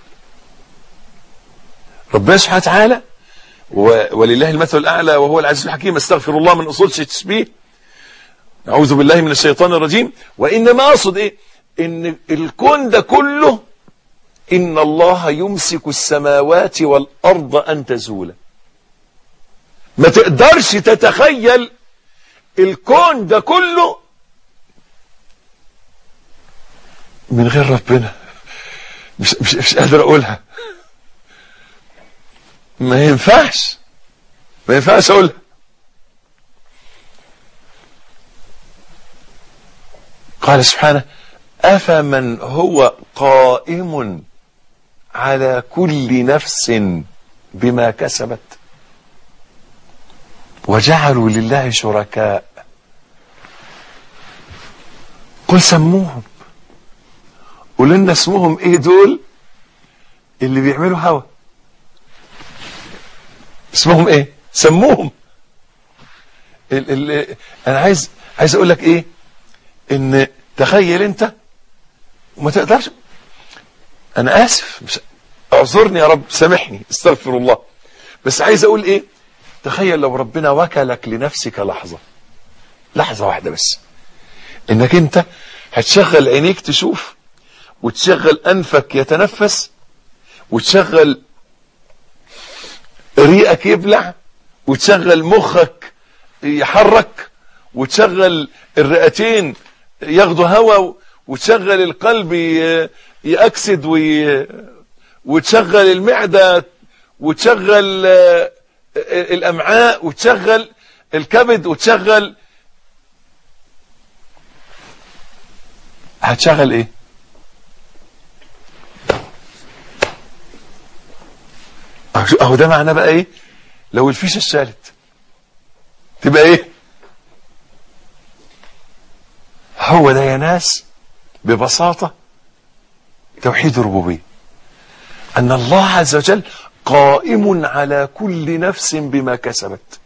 ربنا سبحانه وتعالى و- ولله المثل الاعلى وهو العزيز الحكيم استغفر الله من اصول التسبيح اعوذ بالله من الشيطان الرجيم وانما اقصد ايه ان الكون ده كله ان الله يمسك السماوات والارض ان تزولا ما تقدرش تتخيل الكون ده كله من غير ربنا مش مش مش قادر اقولها ما ينفعش ما ينفعش اقولها قال سبحانه افمن هو قائم على كل نفس بما كسبت وجعلوا لله شركاء قل سموهم قول لنا اسمهم ايه دول اللي بيعملوا هوا اسمهم ايه سموهم ال ال انا عايز عايز اقول لك ايه ان تخيل انت وما تقدرش انا اسف مش اعذرني يا رب سامحني استغفر الله بس عايز اقول ايه تخيل لو ربنا وكلك لنفسك لحظة لحظة واحدة بس انك انت هتشغل عينيك تشوف وتشغل انفك يتنفس وتشغل ريقك يبلع وتشغل مخك يحرك وتشغل الرئتين ياخدوا هواء وتشغل القلب ي- يأكسد وي... وتشغل المعدة وتشغل آه، الأمعاء وتشغل الكبد وتشغل هتشغل ايه أهو- اهو ده معناه بقى ايه لو الفيشه اتشالت تبقى ايه هو ده يا ناس ببساطة توحيد الربوبية أن الله عز وجل قائم على كل نفس بما كسبت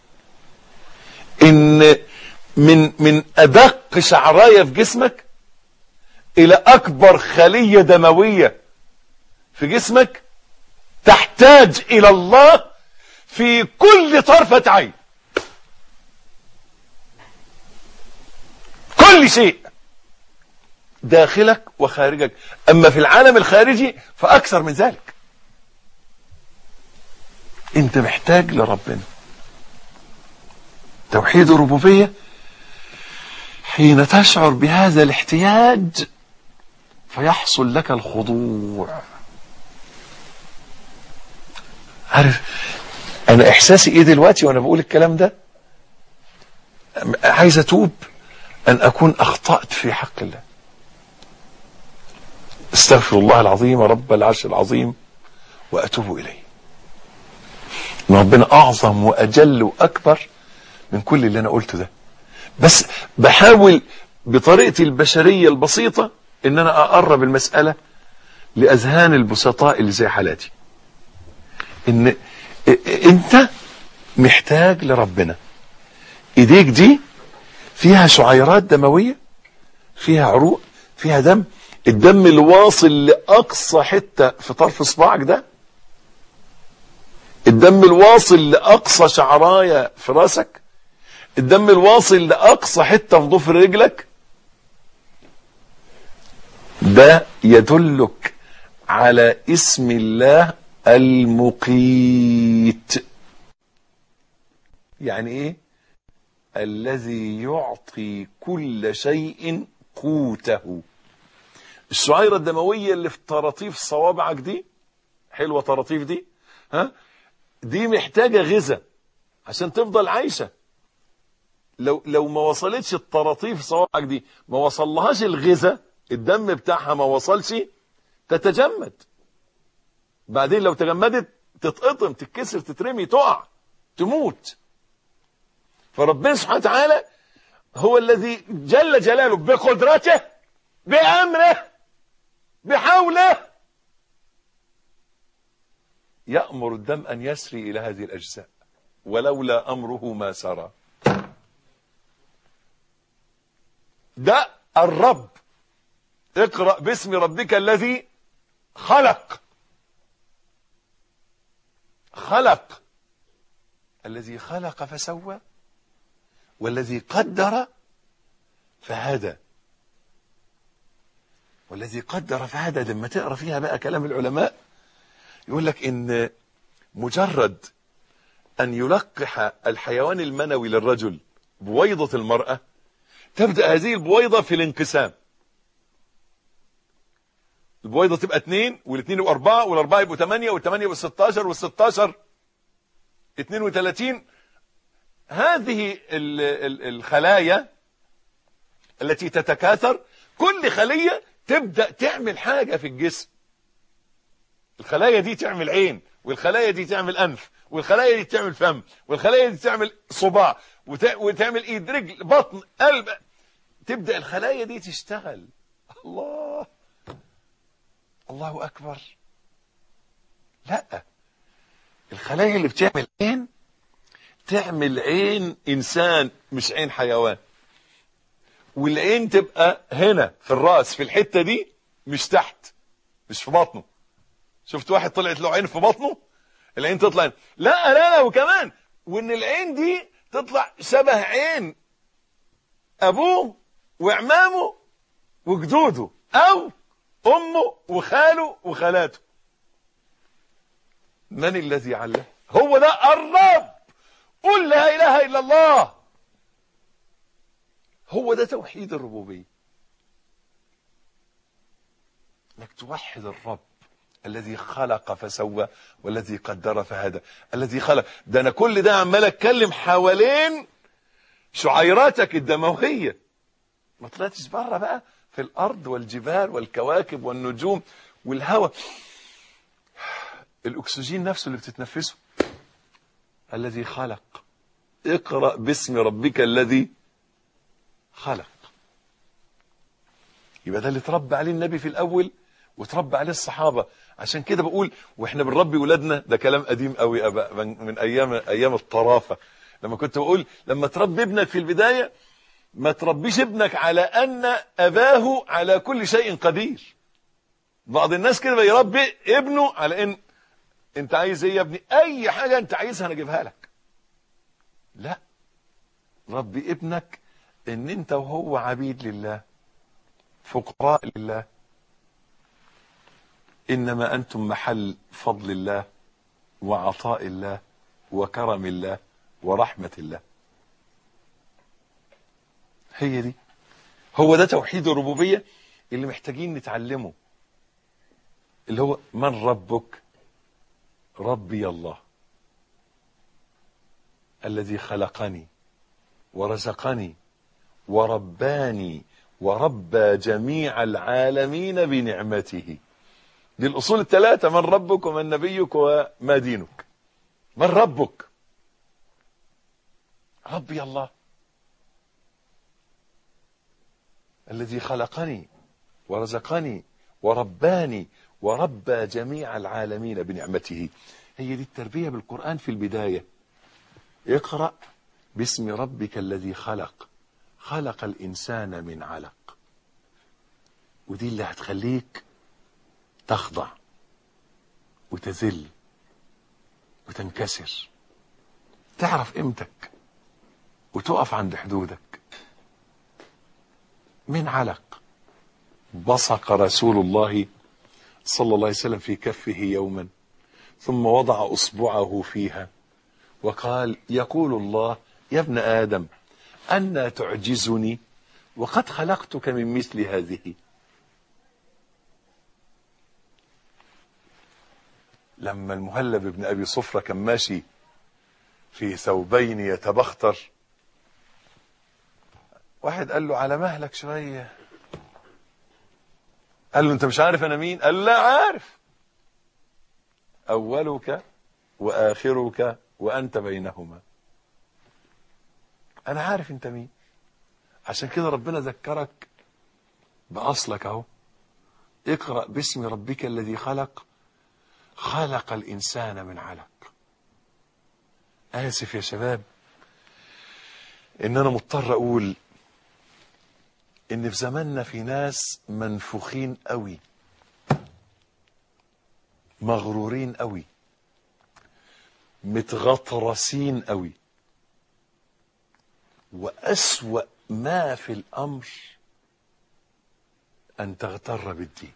إن من من أدق شعراية في جسمك إلى أكبر خلية دموية في جسمك تحتاج إلى الله في كل طرفة عين كل شيء داخلك وخارجك أما في العالم الخارجي فأكثر من ذلك أنت محتاج لربنا توحيد الربوبية حين تشعر بهذا الاحتياج فيحصل لك الخضوع عارف انا احساسي ايه دلوقتي وانا بقول الكلام ده عايز اتوب ان اكون اخطأت في حق الله استغفر الله العظيم رب العرش العظيم واتوب اليه ان ربنا اعظم واجل واكبر من كل اللي انا قلته ده بس بحاول بطريقتي البشرية البسيطة ان انا اقرب المسألة لاذهان البسطاء اللي زي حالاتي ان انت محتاج لربنا ايديك دي فيها شعيرات دموية فيها عروق فيها دم الدم الواصل لأقصى حتة في طرف صباعك ده الدم الواصل لأقصى شعراية في راسك الدم الواصل لأقصى حتة في ضفر رجلك ده يدلك على اسم الله المقيت يعني ايه الذي يعطي كل شيء قوته الشعيرة الدموية اللي في طراطيف صوابعك دي حلوة طراطيف دي ها دي محتاجة غذاء عشان تفضل عايشة لو لو ما وصلتش الطراطيف صوابعك دي ما وصلهاش الغذاء الدم بتاعها ما وصلش تتجمد بعدين لو تجمدت تتقطم تتكسر تترمي تقع تموت فربنا سبحانه وتعالى هو الذي جل جلاله بقدرته بأمره بحوله يأمر الدم أن يسري إلى هذه الأجزاء ولولا أمره ما سرى ده الرب اقرأ باسم ربك الذي خلق خلق الذي خلق فسوى والذي قدر فهدى والذي قدر فهدى لما تقرا فيها بقى كلام العلماء يقول لك ان مجرد ان يلقح الحيوان المنوي للرجل بويضة المرأة تبدأ هذه البويضة في الانقسام البويضة تبقى اثنين والاثنين يبقوا أربعة والأربعة يبقوا ثمانية والثمانية يبقوا 16 والستاشر 32 هذه ال ال الخلايا التي تتكاثر كل خلية تبدأ تعمل حاجة في الجسم الخلايا دي تعمل عين والخلايا دي تعمل أنف والخلايا دي تعمل فم والخلايا دي تعمل صباع وت- وتعمل ايد رجل بطن قلب تبدأ الخلايا دي تشتغل الله الله أكبر لا الخلايا اللي بتعمل عين تعمل عين إنسان مش عين حيوان والعين تبقى هنا في الرأس في الحتة دي مش تحت مش في بطنه شفت واحد طلعت له عين في بطنه العين تطلع هنا. لا لا لا وكمان وان العين دي تطلع شبه عين ابوه وعمامه وجدوده او امه وخاله وخالاته من الذي علم هو ده الرب قل لا اله الا الله هو ده توحيد الربوبيه انك توحد الرب الذي خلق فسوى والذي قدر فهدى الذي خلق ده انا كل ده عمال اتكلم حوالين شعيراتك الدمويه ما طلعتش بره بقى في الارض والجبال والكواكب والنجوم والهواء الاكسجين نفسه اللي بتتنفسه الذي خلق اقرا باسم ربك الذي خلق يبقى ده اللي تربى عليه النبي في الاول وتربى عليه الصحابه عشان كده بقول واحنا بنربي ولادنا ده كلام قديم قوي أبا- من من ايام ايام الطرافه لما كنت بقول لما تربي ابنك في البدايه ما تربيش ابنك على ان اباه على كل شيء قدير بعض الناس كده بيربي ابنه على ان انت عايز ايه يا ابني اي حاجه انت عايزها انا اجيبها لك لا ربي ابنك ان انت وهو عبيد لله فقراء لله انما انتم محل فضل الله وعطاء الله وكرم الله ورحمه الله هي دي هو ده توحيد الربوبيه اللي محتاجين نتعلمه اللي هو من ربك ربي الله الذي خلقني ورزقني ورباني وربى جميع العالمين بنعمته دي الأصول الثلاثة من ربك ومن نبيك وما دينك من ربك ربي الله الذي خلقني ورزقني ورباني وربى جميع العالمين بنعمته هي دي التربية بالقرآن في البداية اقرأ باسم ربك الذي خلق خلق الإنسان من علق ودي اللي هتخليك تخضع وتذل وتنكسر تعرف قيمتك وتقف عند حدودك من علق بصق رسول الله صلى الله عليه وسلم في كفه يوما ثم وضع اصبعه فيها وقال يقول الله يا ابن ادم أنا تعجزني وقد خلقتك من مثل هذه لما المهلب بن أبي صفرة كان ماشي في ثوبين يتبختر واحد قال له على مهلك شوية قال له انت مش عارف انا مين قال لا عارف اولك واخرك وانت بينهما انا عارف انت مين عشان كده ربنا ذكرك بأصلك اهو اقرأ باسم ربك الذي خلق خلق الإنسان من علق آسف يا شباب إن أنا مضطر أقول إن في زماننا في ناس منفوخين قوي مغرورين قوي متغطرسين قوي وأسوأ ما في الأمر أن تغتر بالدين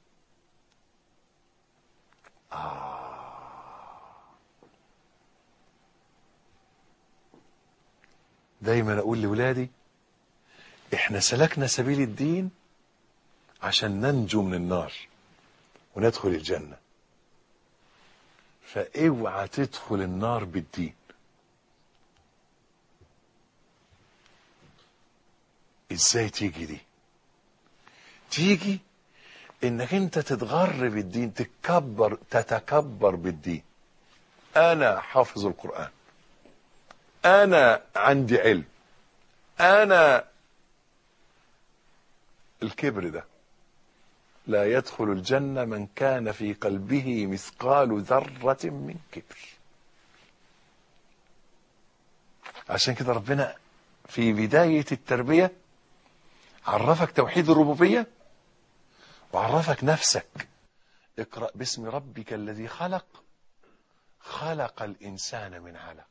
دايما اقول لاولادي احنا سلكنا سبيل الدين عشان ننجو من النار وندخل الجنة فاوعى تدخل النار بالدين ازاي تيجي دي تيجي انك انت تتغر بالدين تتكبر تتكبر بالدين انا حافظ القرآن انا عندي علم انا الكبر ده لا يدخل الجنة من كان في قلبه مثقال ذرة من كبر عشان كده ربنا في بداية التربية عرفك توحيد الربوبية وعرفك نفسك اقرأ باسم ربك الذي خلق خلق الإنسان من علق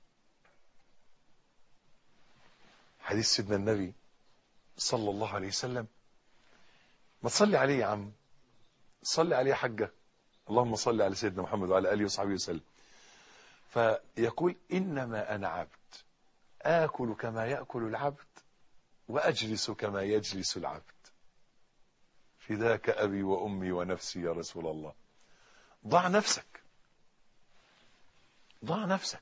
حديث سيدنا النبي صلى الله عليه وسلم ما تصلي عليه يا عم صلي عليه يا حجة اللهم صل على سيدنا محمد وعلى آله وصحبه وسلم فيقول إنما أنا عبد آكل كما يأكل العبد وأجلس كما يجلس العبد فداك أبي وأمي ونفسي يا رسول الله ضع نفسك ضع نفسك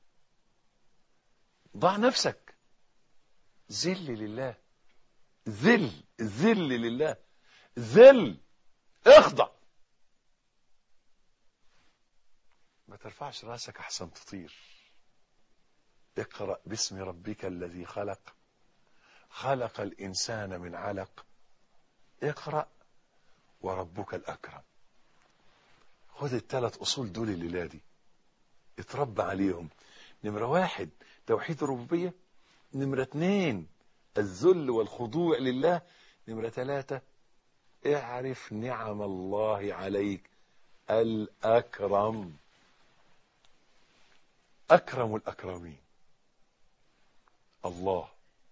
ضع نفسك ذل لله ذل ذل لله ذل اخضع ما ترفعش راسك احسن تطير اقرأ باسم ربك الذي خلق خلق الإنسان من علق اقرأ وربك الأكرم خد الثلاث أصول دول الليلة دي اتربى عليهم نمرة واحد توحيد الربوبية نمرة اتنين الذل والخضوع لله نمرة ثلاثة اعرف نعم الله عليك الأكرم أكرم الأكرمين الله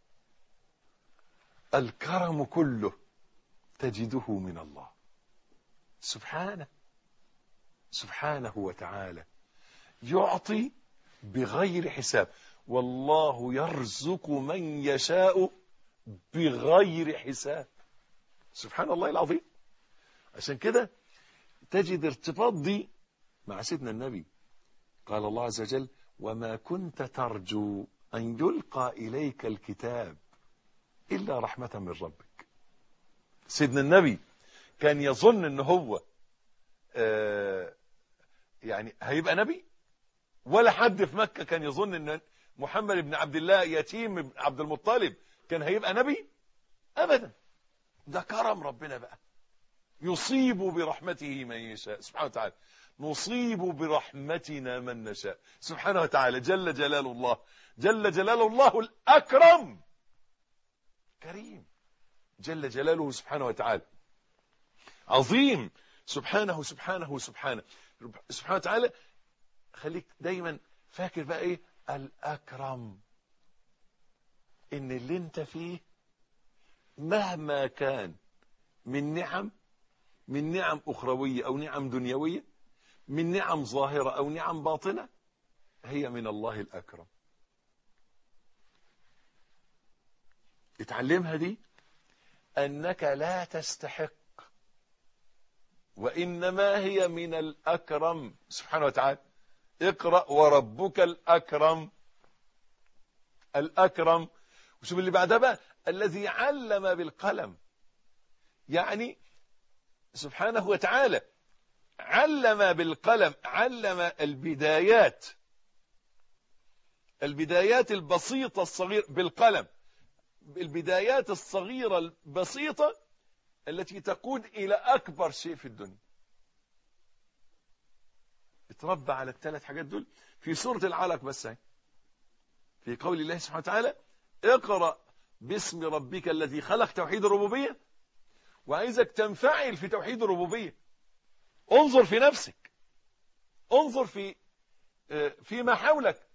الكرم كله تجده من الله سبحانه سبحانه وتعالى يعطي بغير حساب والله يرزق من يشاء بغير حساب سبحان الله العظيم عشان كده تجد ارتباط دي مع سيدنا النبي قال الله عز وجل وما كنت ترجو أن يلقى إليك الكتاب إلا رحمة من ربك سيدنا النبي كان يظن ان هو آه يعني هيبقى نبي ولا حد في مكة كان يظن ان محمد بن عبد الله يتيم بن عبد المطلب كان هيبقى نبي ابدا ده كرم ربنا بقى يصيب برحمته من يشاء سبحانه وتعالى نصيب برحمتنا من نشاء سبحانه وتعالى جل جلال الله جل جلال الله الأكرم كريم جل جلاله سبحانه وتعالى عظيم سبحانه سبحانه سبحانه سبحانه وتعالى خليك دايما فاكر بقى ايه الأكرم ان اللي انت فيه مهما كان من نعم من نعم أخروية أو نعم دنيوية من نعم ظاهرة أو نعم باطنة هي من الله الأكرم اتعلمها دي أنك لا تستحق وإنما هي من الأكرم سبحانه وتعالى اقرأ وربك الأكرم الأكرم وشوف اللي بعدها بقى الذي علم بالقلم يعني سبحانه وتعالى علم بالقلم علم البدايات البدايات البسيطة الصغيرة بالقلم البدايات الصغيرة البسيطة التي تقود إلى أكبر شيء في الدنيا اتربى على الثلاث حاجات دول في سورة العلق بس هي. في قول الله سبحانه وتعالى اقرأ باسم ربك الذي خلق توحيد الربوبية وعايزك تنفعل في توحيد الربوبية انظر في نفسك انظر في فيما حولك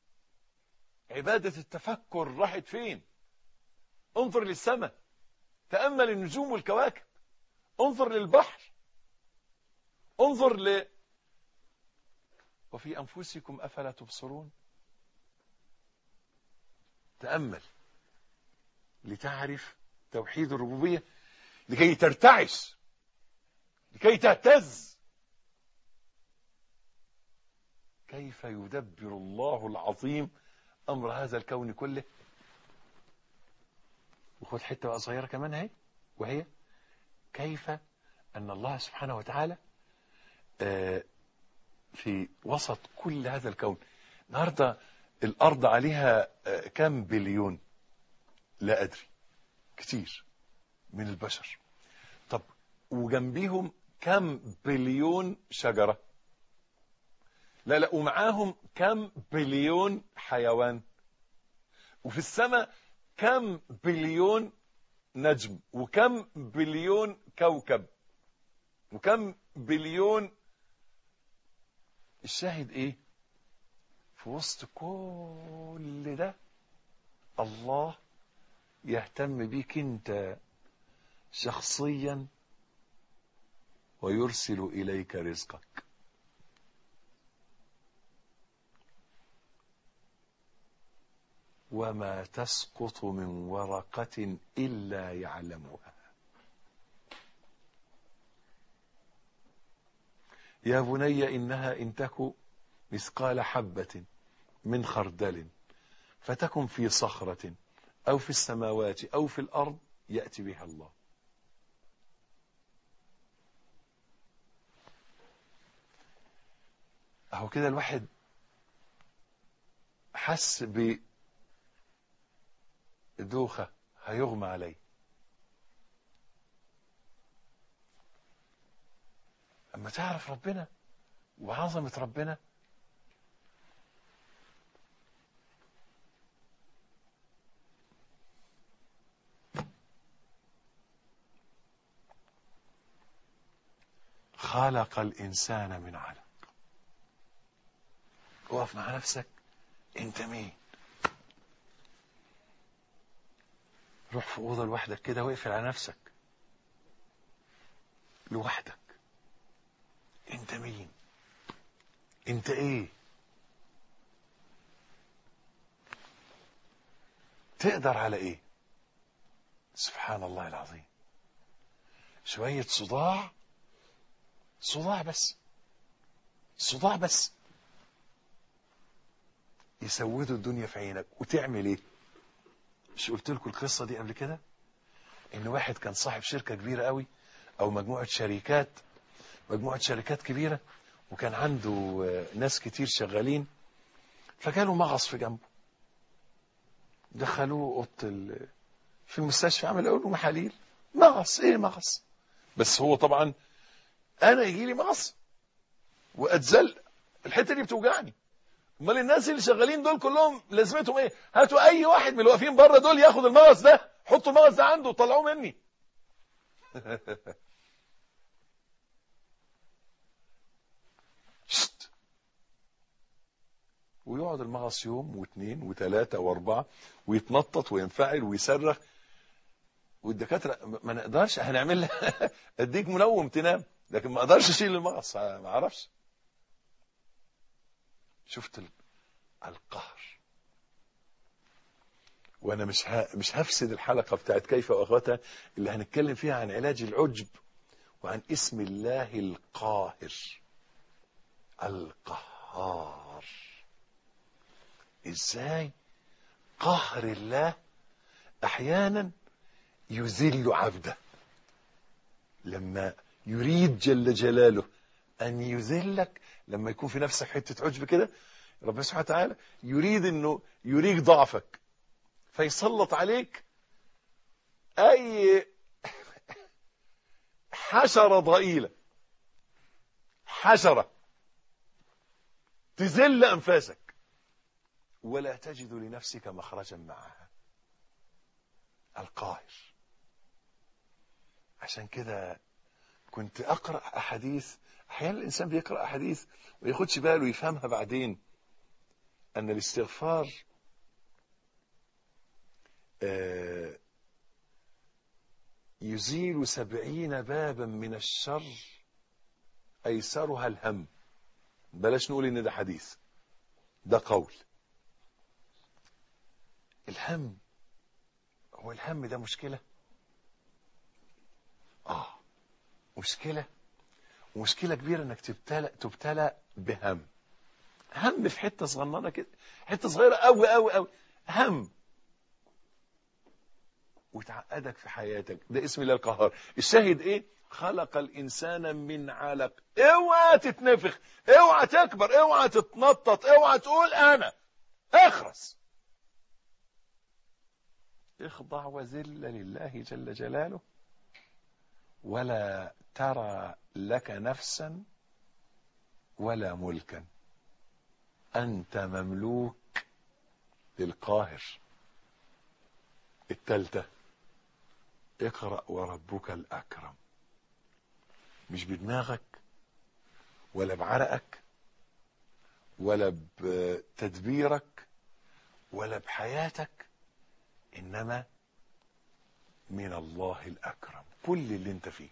عبادة التفكر راحت فين انظر للسماء تأمل النجوم والكواكب انظر للبحر انظر ل وفي أنفسكم أفلا تبصرون تأمل لتعرف توحيد الربوبية لكي ترتعش لكي تهتز كيف يدبر الله العظيم أمر هذا الكون كله وخد حتة بقى صغيرة كمان اهي وهي كيف أن الله سبحانه وتعالى آه في وسط كل هذا الكون النهارده الأرض عليها آه كم بليون لا أدري كتير من البشر طب وجنبيهم كم بليون شجرة لا لا ومعاهم كم بليون حيوان وفي السماء كم بليون نجم وكم بليون كوكب وكم بليون الشاهد ايه في وسط كل ده الله يهتم بيك انت شخصيا ويرسل اليك رزقك وما تسقط من ورقة إلا يعلمها يا بني إنها إن تك مثقال حبة من خردل فتكن في صخرة أو في السماوات أو في الأرض يأتي بها الله أهو كده الواحد حس ب دوخة هيغمى عليه أما تعرف ربنا وعظمة ربنا خلق الإنسان من علق وقف مع نفسك انت مين روح في أوضة لوحدك كده واقفل على نفسك لوحدك انت مين انت ايه تقدر على ايه سبحان الله العظيم شوية صداع صداع بس صداع بس يسودوا الدنيا في عينك وتعمل ايه مش قلت لكم القصة دي قبل كده ان واحد كان صاحب شركة كبيرة قوي او مجموعة شركات مجموعة شركات كبيرة وكان عنده ناس كتير شغالين فجاله مغص في جنبه دخلوه اوضه ال... في المستشفى عمل له محاليل مغص ايه مغص بس هو طبعا انا يجي لي مغص واتزل الحته دي بتوجعني امال الناس اللي شغالين دول كلهم لازمتهم ايه هاتوا اي واحد من اللي واقفين بره دول ياخد المغص ده حطوا المغص ده عنده وطلعوه مني شت. ويقعد المغص يوم واثنين وثلاثة واربعة ويتنطط وينفعل ويصرخ والدكاترة ما نقدرش هنعمل لها اديك منوم تنام لكن ما اقدرش اشيل المغص ما اعرفش شفت القهر وانا مش ها مش هفسد الحلقه بتاعت كيف واخواتها اللي هنتكلم فيها عن علاج العجب وعن اسم الله القاهر القهار ازاي قهر الله احيانا يذل عبده لما يريد جل جلاله ان يذلك لما يكون في نفسك حته عجب كده ربنا سبحانه وتعالى يريد انه يريك ضعفك فيسلط عليك اي حشرة ضئيلة حشرة تزل انفاسك ولا تجد لنفسك مخرجا معها القاهر عشان كده كنت اقرا احاديث احيانا الانسان بيقرا احاديث وما ياخدش باله يفهمها بعدين ان الاستغفار آه، يزيل سبعين بابا من الشر ايسرها الهم بلاش نقول ان ده حديث ده قول الهم هو الهم ده مشكلة اه مشكلة ومشكلة كبيرة انك تبتلى تبتلى بهم هم في حتة صغننة كده حتة صغيرة قوي قوي قوي هم وتعقدك في حياتك ده اسم الله القهار الشاهد ايه خلق الانسان من علق اوعى تتنفخ اوعى تكبر اوعى تتنطط اوعى تقول انا اخرس اخضع وذل لله جل جلاله ولا ترى لك نفسا ولا ملكا انت مملوك للقاهر التالتة اقرأ وربك الأكرم مش بدماغك ولا بعرقك ولا بتدبيرك ولا بحياتك إنما من الله الأكرم كل اللي انت فيه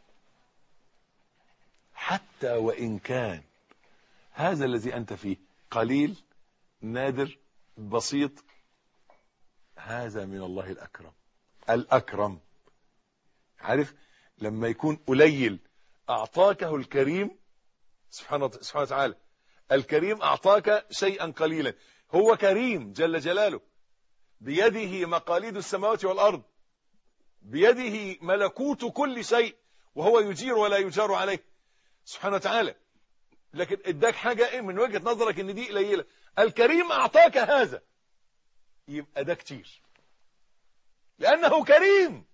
حتى وإن كان هذا الذي أنت فيه قليل نادر بسيط هذا من الله الأكرم الأكرم عارف لما يكون قليل أعطاكه الكريم سبحانه سبحانه وتعالى الكريم أعطاك شيئا قليلا هو كريم جل جلاله بيده مقاليد السماوات والأرض بيده ملكوت كل شيء وهو يجير ولا يجار عليه سبحانه وتعالى لكن اداك حاجة ايه من وجهة نظرك ان دي قليلة الكريم اعطاك هذا يبقى ده كتير لانه كريم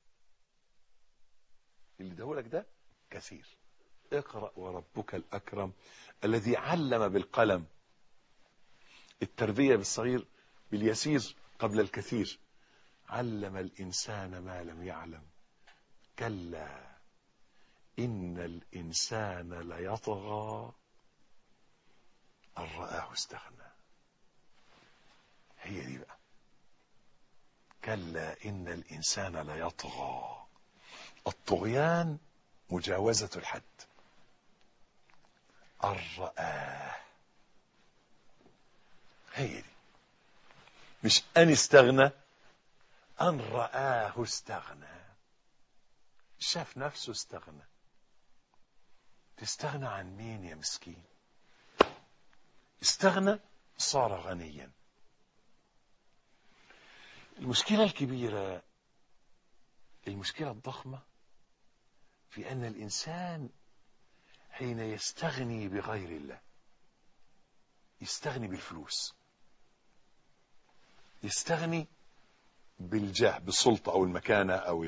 اللي دهولك ده كثير اقرأ وربك الأكرم الذي علم بالقلم التربية بالصغير باليسير قبل الكثير علم الإنسان ما لم يعلم كلا إن الإنسان ليطغى أن رآه استغنى هي دي بقى كلا إن الإنسان ليطغى الطغيان مجاوزة الحد أن رآه هي دي مش أن استغنى أن رآه استغنى شاف نفسه استغنى تستغنى عن مين يا مسكين استغنى صار غنيا المشكلة الكبيرة المشكلة الضخمة في أن الإنسان حين يستغني بغير الله يستغني بالفلوس يستغني بالجاه بالسلطة أو المكانة أو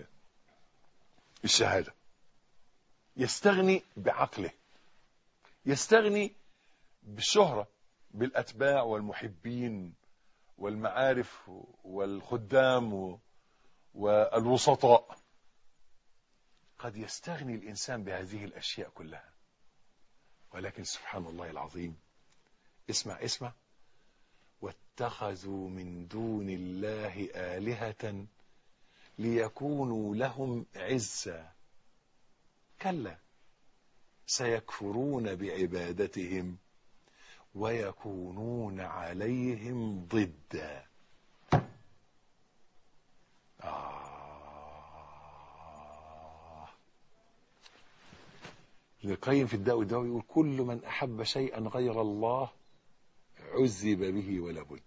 الشهادة يستغني بعقله يستغني بالشهرة بالأتباع والمحبين والمعارف والخدام والوسطاء قد يستغني الإنسان بهذه الأشياء كلها ولكن سبحان الله العظيم اسمع اسمع واتخذوا من دون الله آلهة ليكونوا لهم عزا كلا سيكفرون بعبادتهم ويكونون عليهم ضدا آه. ابن القيم في الداء والدواء يقول كل من أحب شيئا غير الله عذب به ولا بد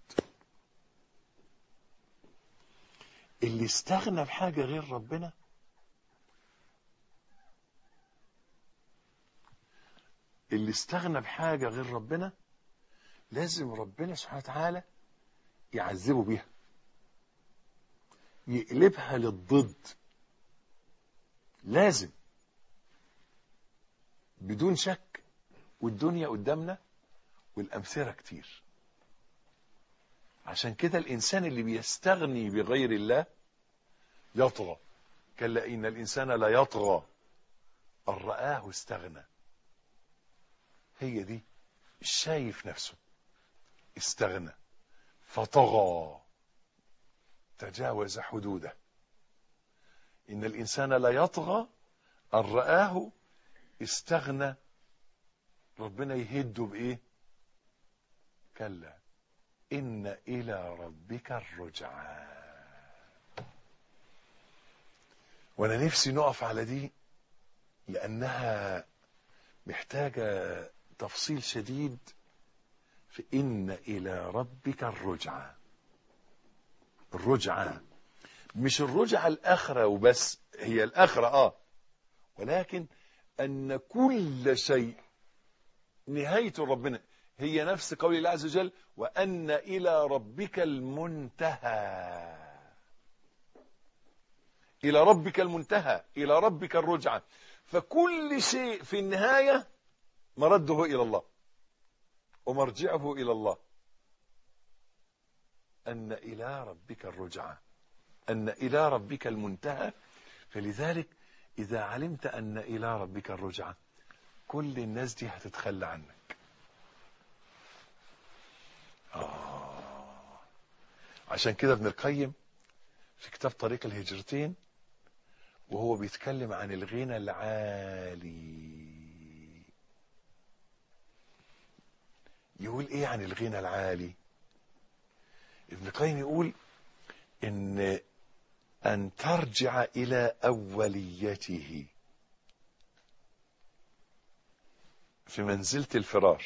اللي استغنى بحاجة غير ربنا اللي استغنى بحاجة غير ربنا لازم ربنا سبحانه وتعالى يعذبه بيها يقلبها للضد لازم بدون شك والدنيا قدامنا والأمثلة كتير عشان كده الإنسان اللي بيستغني بغير الله يطغى كلا إن الإنسان لا يطغى أن رآه استغنى هي دي شايف نفسه استغنى فطغى تجاوز حدوده إن الإنسان لا يطغى أن رآه استغنى ربنا يهده بإيه كلا إن إلى ربك الرجعى وأنا نفسي نقف على دي لأنها محتاجة تفصيل شديد في إن إلى ربك الرجعى الرجعى مش الرجعة الآخرة وبس هي الآخرة آه ولكن أن كل شيء نهاية ربنا هي نفس قول الله عز وجل وأن إلى ربك المنتهى إلى ربك المنتهى إلى ربك الرجعة فكل شيء في النهاية مرده إلى الله ومرجعه إلى الله أن إلى ربك الرجعة أن إلى ربك المنتهى فلذلك إذا علمت أن إلى ربك الرجعة كل الناس دي هتتخلى عنك آه. عشان كده ابن القيم في كتاب طريق الهجرتين وهو بيتكلم عن الغنى العالي يقول ايه عن الغنى العالي ابن القيم يقول ان ان ترجع الى اوليته في منزلة الفرار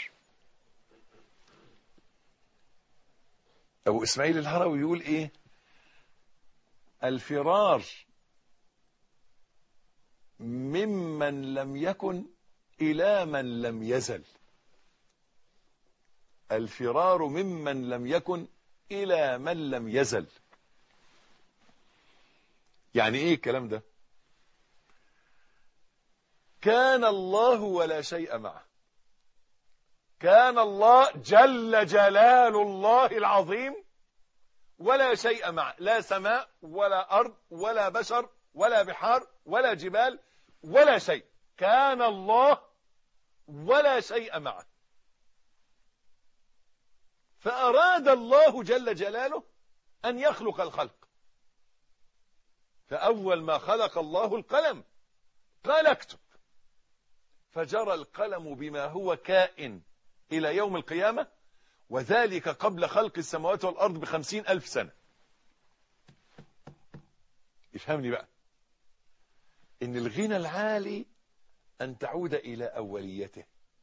ابو اسماعيل الهروي يقول ايه الفرار ممن لم يكن الى من لم يزل الفرار ممن لم يكن الى من لم يزل يعني ايه الكلام ده كان الله ولا شيء معه كان الله جل جلال الله العظيم ولا شيء معه لا سماء ولا أرض ولا بشر ولا بحار ولا جبال ولا شيء كان الله ولا شيء معه فأراد الله جل جلاله أن يخلق الخلق فأول ما خلق الله القلم قال اكتب فجرى القلم بما هو كائن إلى يوم القيامة وذلك قبل خلق السماوات والأرض بخمسين ألف سنة افهمني بقى إن الغنى العالي أن تعود إلى أوليته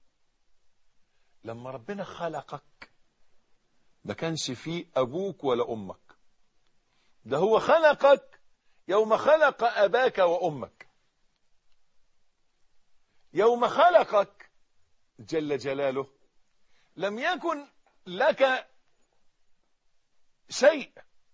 لما ربنا خلقك ما كانش فيه أبوك ولا أمك ده هو خلقك يوم خلق أباك وأمك يوم خلقك جل جلاله لم يكن لك شيء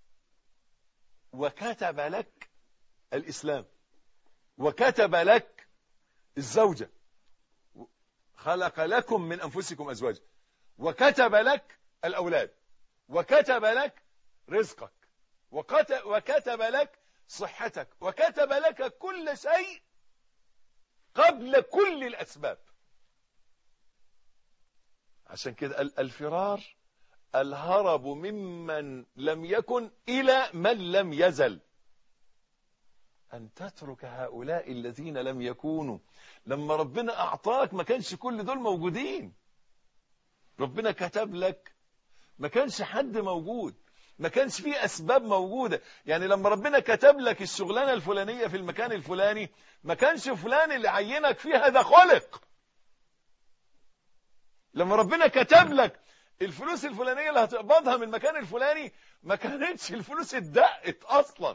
وكتب لك الإسلام وكتب لك الزوجة خلق لكم من أنفسكم أزواجا وكتب لك الأولاد وكتب لك رزقك وكتب لك صحتك وكتب لك كل شيء قبل كل الأسباب عشان كده الفرار الهرب ممن لم يكن إلى من لم يزل أن تترك هؤلاء الذين لم يكونوا لما ربنا أعطاك ما كانش كل دول موجودين ربنا كتب لك ما كانش حد موجود ما كانش فيه أسباب موجودة يعني لما ربنا كتب لك الشغلانة الفلانية في المكان الفلاني ما كانش فلان اللي عينك فيها ده خلق لما ربنا كتب لك الفلوس الفلانية اللي هتقبضها من المكان الفلاني ما كانتش الفلوس اتدقت أصلا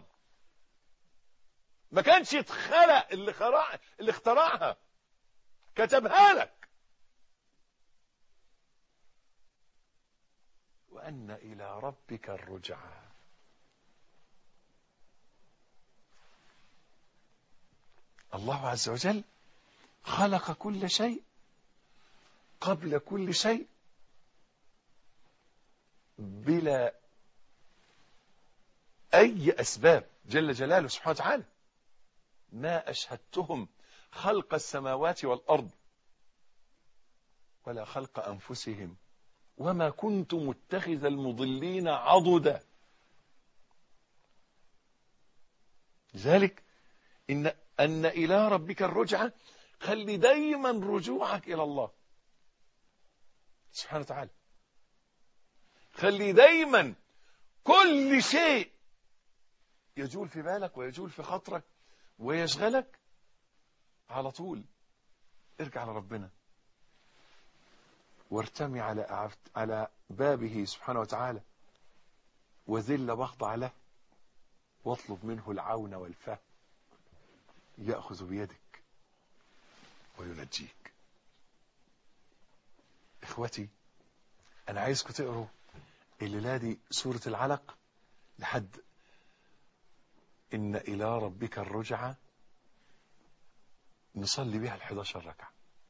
ما كانش اتخلق اللي, خرع اللي اخترعها كتبها لك وأن إلى ربك الرجعى الله عز وجل خلق كل شيء قبل كل شيء بلا أي أسباب جل جلاله سبحانه وتعالى ما أشهدتهم خلق السماوات والأرض ولا خلق أنفسهم وما كنت متخذ المضلين عضدا لذلك إن, أن إلى ربك الرجعة خلي دايما رجوعك إلى الله سبحانه وتعالى خلي دايما كل شيء يجول في بالك ويجول في خاطرك ويشغلك على طول ارجع لربنا وارتمي على أعفت على بابه سبحانه وتعالى وذل واخضع له واطلب منه العون والفهم يأخذ بيدك وينجيك اخوتي انا عايزكم تقروا الليله دي سوره العلق لحد ان الى ربك الرجعه نصلي بها ال11 ركعه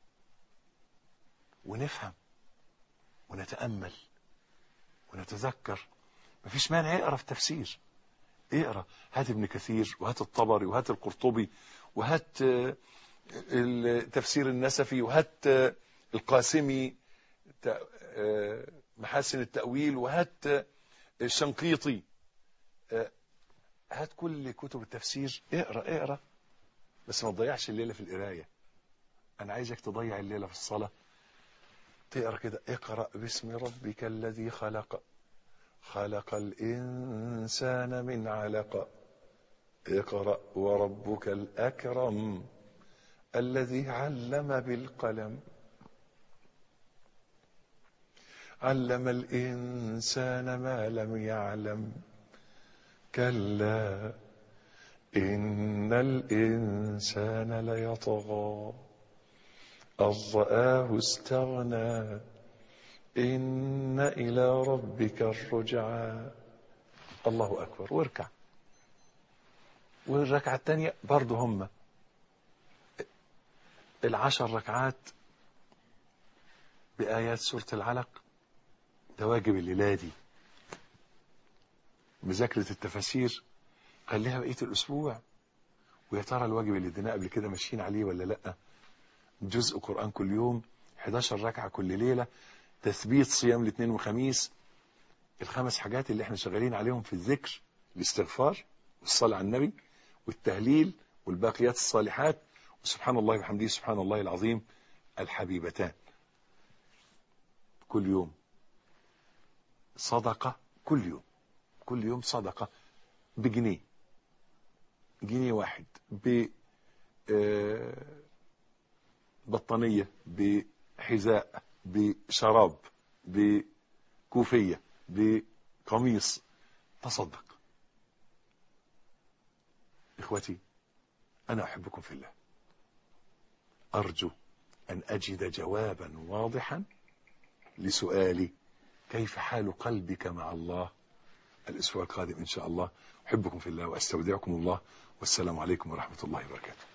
ونفهم ونتامل ونتذكر مفيش مانع اقرا في تفسير اقرا هات ابن كثير وهات الطبري وهات القرطبي وهات التفسير النسفي وهات القاسمي محاسن التأويل وهات الشنقيطي هات كل كتب التفسير اقرا اقرا بس ما تضيعش الليله في القرايه انا عايزك تضيع الليله في الصلاه تقرا كده اقرا باسم ربك الذي خلق خلق الانسان من علق اقرا وربك الاكرم الذي علم بالقلم علم الإنسان ما لم يعلم كلا إن الإنسان ليطغى أن رآه استغنى إن إلى ربك الرجعى الله أكبر واركع والركعة الثانية برضه هم العشر ركعات بآيات سورة العلق ده واجب الليلة دي مذاكرة التفاسير خليها بقية الأسبوع ويا ترى الواجب اللي اديناه قبل كده ماشيين عليه ولا لأ جزء قرآن كل يوم 11 ركعة كل ليلة تثبيت صيام الاثنين وخميس الخمس حاجات اللي احنا شغالين عليهم في الذكر الاستغفار والصلاة على النبي والتهليل والباقيات الصالحات وسبحان الله وبحمده سبحان الله العظيم الحبيبتان كل يوم صدقة كل يوم كل يوم صدقة بجنيه جنيه واحد ب بطانية بحذاء بشراب بكوفية بقميص تصدق إخوتي أنا أحبكم في الله أرجو أن أجد جوابا واضحا لسؤالي كيف حال قلبك مع الله الأسبوع القادم إن شاء الله أحبكم في الله وأستودعكم الله والسلام عليكم ورحمة الله وبركاته